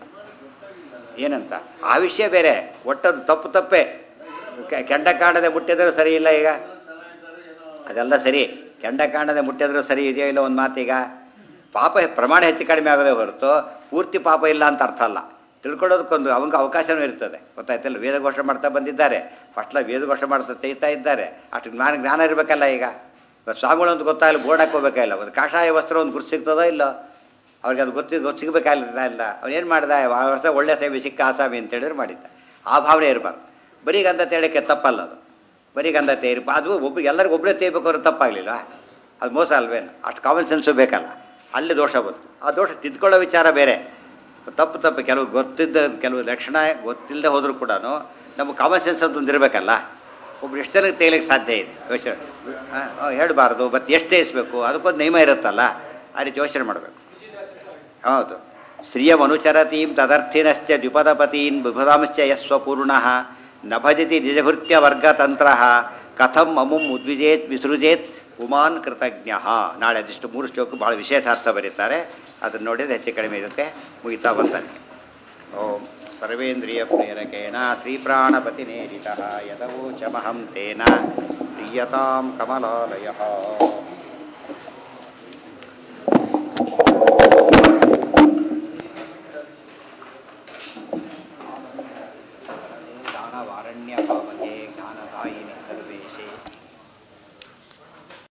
ಏನಂತ ಆ ವಿಷಯ ಬೇರೆ ಒಟ್ಟದು ತಪ್ಪು ತಪ್ಪೇ ಕೆ- ಕೆಂಡ ಕಾಣದೆ ಮುಟ್ಟಿದ್ರೆ ಸರಿ ಇಲ್ಲ ಈಗ ಅದೆಲ್ಲ ಸರಿ ಕೆಂಡ ಕಾಣದೆ ಮುಟ್ಟಿದ್ರು ಸರಿ ಇದೆಯೋ ಇಲ್ಲ ಒಂದು ಮಾತೀಗ ಪಾಪ ಪ್ರಮಾಣ ಹೆಚ್ಚು ಕಡಿಮೆ ಆಗೋದೇ ಹೊರತು ಪೂರ್ತಿ ಪಾಪ ಇಲ್ಲ ಅಂತ ಅರ್ಥ ಅಲ್ಲ ತಿಳ್ಕೊಳ್ಳೋದಕ್ಕೊಂದು ಅವಂಗೆ ಅವಕಾಶನೂ ಇರ್ತದೆ ಗೊತ್ತಾಯ್ತಲ್ಲ ವೇದಘೋಷ ಮಾಡ್ತಾ ಬಂದಿದ್ದಾರೆ ಫಸ್ಟ್ಲ ವೇದಘೋಷ ಮಾಡ್ತಾ ತೆಗಿತಾ ಇದ್ದಾರೆ ಅಷ್ಟು ಜ್ಞಾನ ಜ್ಞಾನ ಇರಬೇಕಲ್ಲ ಈಗ ಇವತ್ತು ಸ್ವಾಮಿಗಳು ಅಂತ ಗೊತ್ತಾಗಲ್ಲ ಬೋರ್ಡ್ ಹಾಕೋಬೇಕಾಗಿಲ್ಲ ಒಂದು ಕಾಷಾಯ ವಸ್ತ್ರ ಒಂದು ಗುರುತು ಸಿಗ್ತದೋ ಇಲ್ಲೋ ಅವ್ರಿಗೆ ಅದು ಗೊತ್ತಿ ಗೊತ್ತು ಸಿಗಬೇಕಾಗಿಲ್ಲ ಇಲ್ಲ ಅವನೇನು ಮಾಡ್ದ ಆ ವರ್ಷ ಒಳ್ಳೆ ಸೇವೆ ಸಿಕ್ಕ ಆಸಾಮಿ ಅಂತ ಹೇಳಿದ್ರೆ ಮಾಡಿದ್ದ ಆ ಭಾವನೆ ಇರಬಾರ್ದು ಬರೀ ಗಂಧ ತೇಳಕ್ಕೆ ತಪ್ಪಲ್ಲ ಅದು ಬರೀ ಗಂಧ ತೇರಿ ಅದು ಒಬ್ರಿಗೆ ಎಲ್ಲರಿಗೂ ಒಬ್ಬರೇ ತೇಯ್ಬೇಕು ಅವ್ರು ತಪ್ಪಾಗಲಿಲ್ಲ ಅದು ಮೋಸ ಅಲ್ವೇನು ಅಷ್ಟು ಕಾಮನ್ ಸೆನ್ಸು ಬೇಕಲ್ಲ ಅಲ್ಲಿ ದೋಷ ಬಂತು ಆ ದೋಷ ತಿದ್ಕೊಳ್ಳೋ ವಿಚಾರ ಬೇರೆ ತಪ್ಪು ತಪ್ಪು ಕೆಲವು ಗೊತ್ತಿದ್ದ ಕೆಲವು ಲಕ್ಷಣ ಗೊತ್ತಿಲ್ಲದೆ ಹೋದರೂ ಕೂಡ ನಮಗೆ ಕಾಮನ್ ಸೆನ್ಸ್ ಅಂತ ಒಂದು ಇರಬೇಕಲ್ಲ ಒಬ್ರು ಎಷ್ಟು ಜನಕ್ಕೆ ತೇಲಿಕ್ಕೆ ಸಾಧ್ಯ ಇದೆ ಯೋಚನೆ ಹೇಳಬಾರ್ದು ಮತ್ತು ಎಷ್ಟು ತೇಯಿಸ್ಬೇಕು ಅದಕ್ಕೊಂದು ನಿಯಮ ಇರುತ್ತಲ್ಲ ಆ ರೀತಿ ಯೋಚನೆ ಮಾಡಬೇಕು ಹೌದು ಶ್ರಿಯಮನುಚರತೀಂ ತದರ್ಥಿನಶ್ಚ ದ್ವಿಪದಪತೀನ್ ಬಿಭದಾಂಶ್ಚ ಯಸ್ವಪೂರ್ಣ ನ ಭಜತಿ ನಿಜಭೃತ್ಯ ವರ್ಗತಂತ್ರ ಕಥಂ ಅಮುಂ ಉದ್ವಿಜೇತ್ ವಿಸೃಜೇತ್ ಪುಮಾನ್ ಕೃತಜ್ಞ ನಾಳೆ ಅದಿಷ್ಟು ಮೂರು ಶ್ಲೋಕ ಭಾಳ ವಿಶೇಷಾರ್ಥ ಬರೀತಾರೆ ಅದನ್ನು ನೋಡಿದ್ರೆ ಹೆಚ್ಚು ಕಡಿಮೆ ಇರುತ್ತೆ ಮುಗಿತಾ ಬಂತಾನೆ ಓಂ ಸರ್ವೇಂದ್ರಿಯ ಪ್ರೇರಕೇಣ ಶ್ರೀಪ್ರಾಣಪತಿನೇರಿತ ಯದವೋಚಮಹಂ ತೇನ ಪ್ರೀಯತಾಂ ಕಮಲಾಲಯ ಜ್ಞಾನವಾರಣ್ಯ ಭಾವನೆ ಜ್ಞಾನದಾಯಿನಿ ಸರ್ವೇ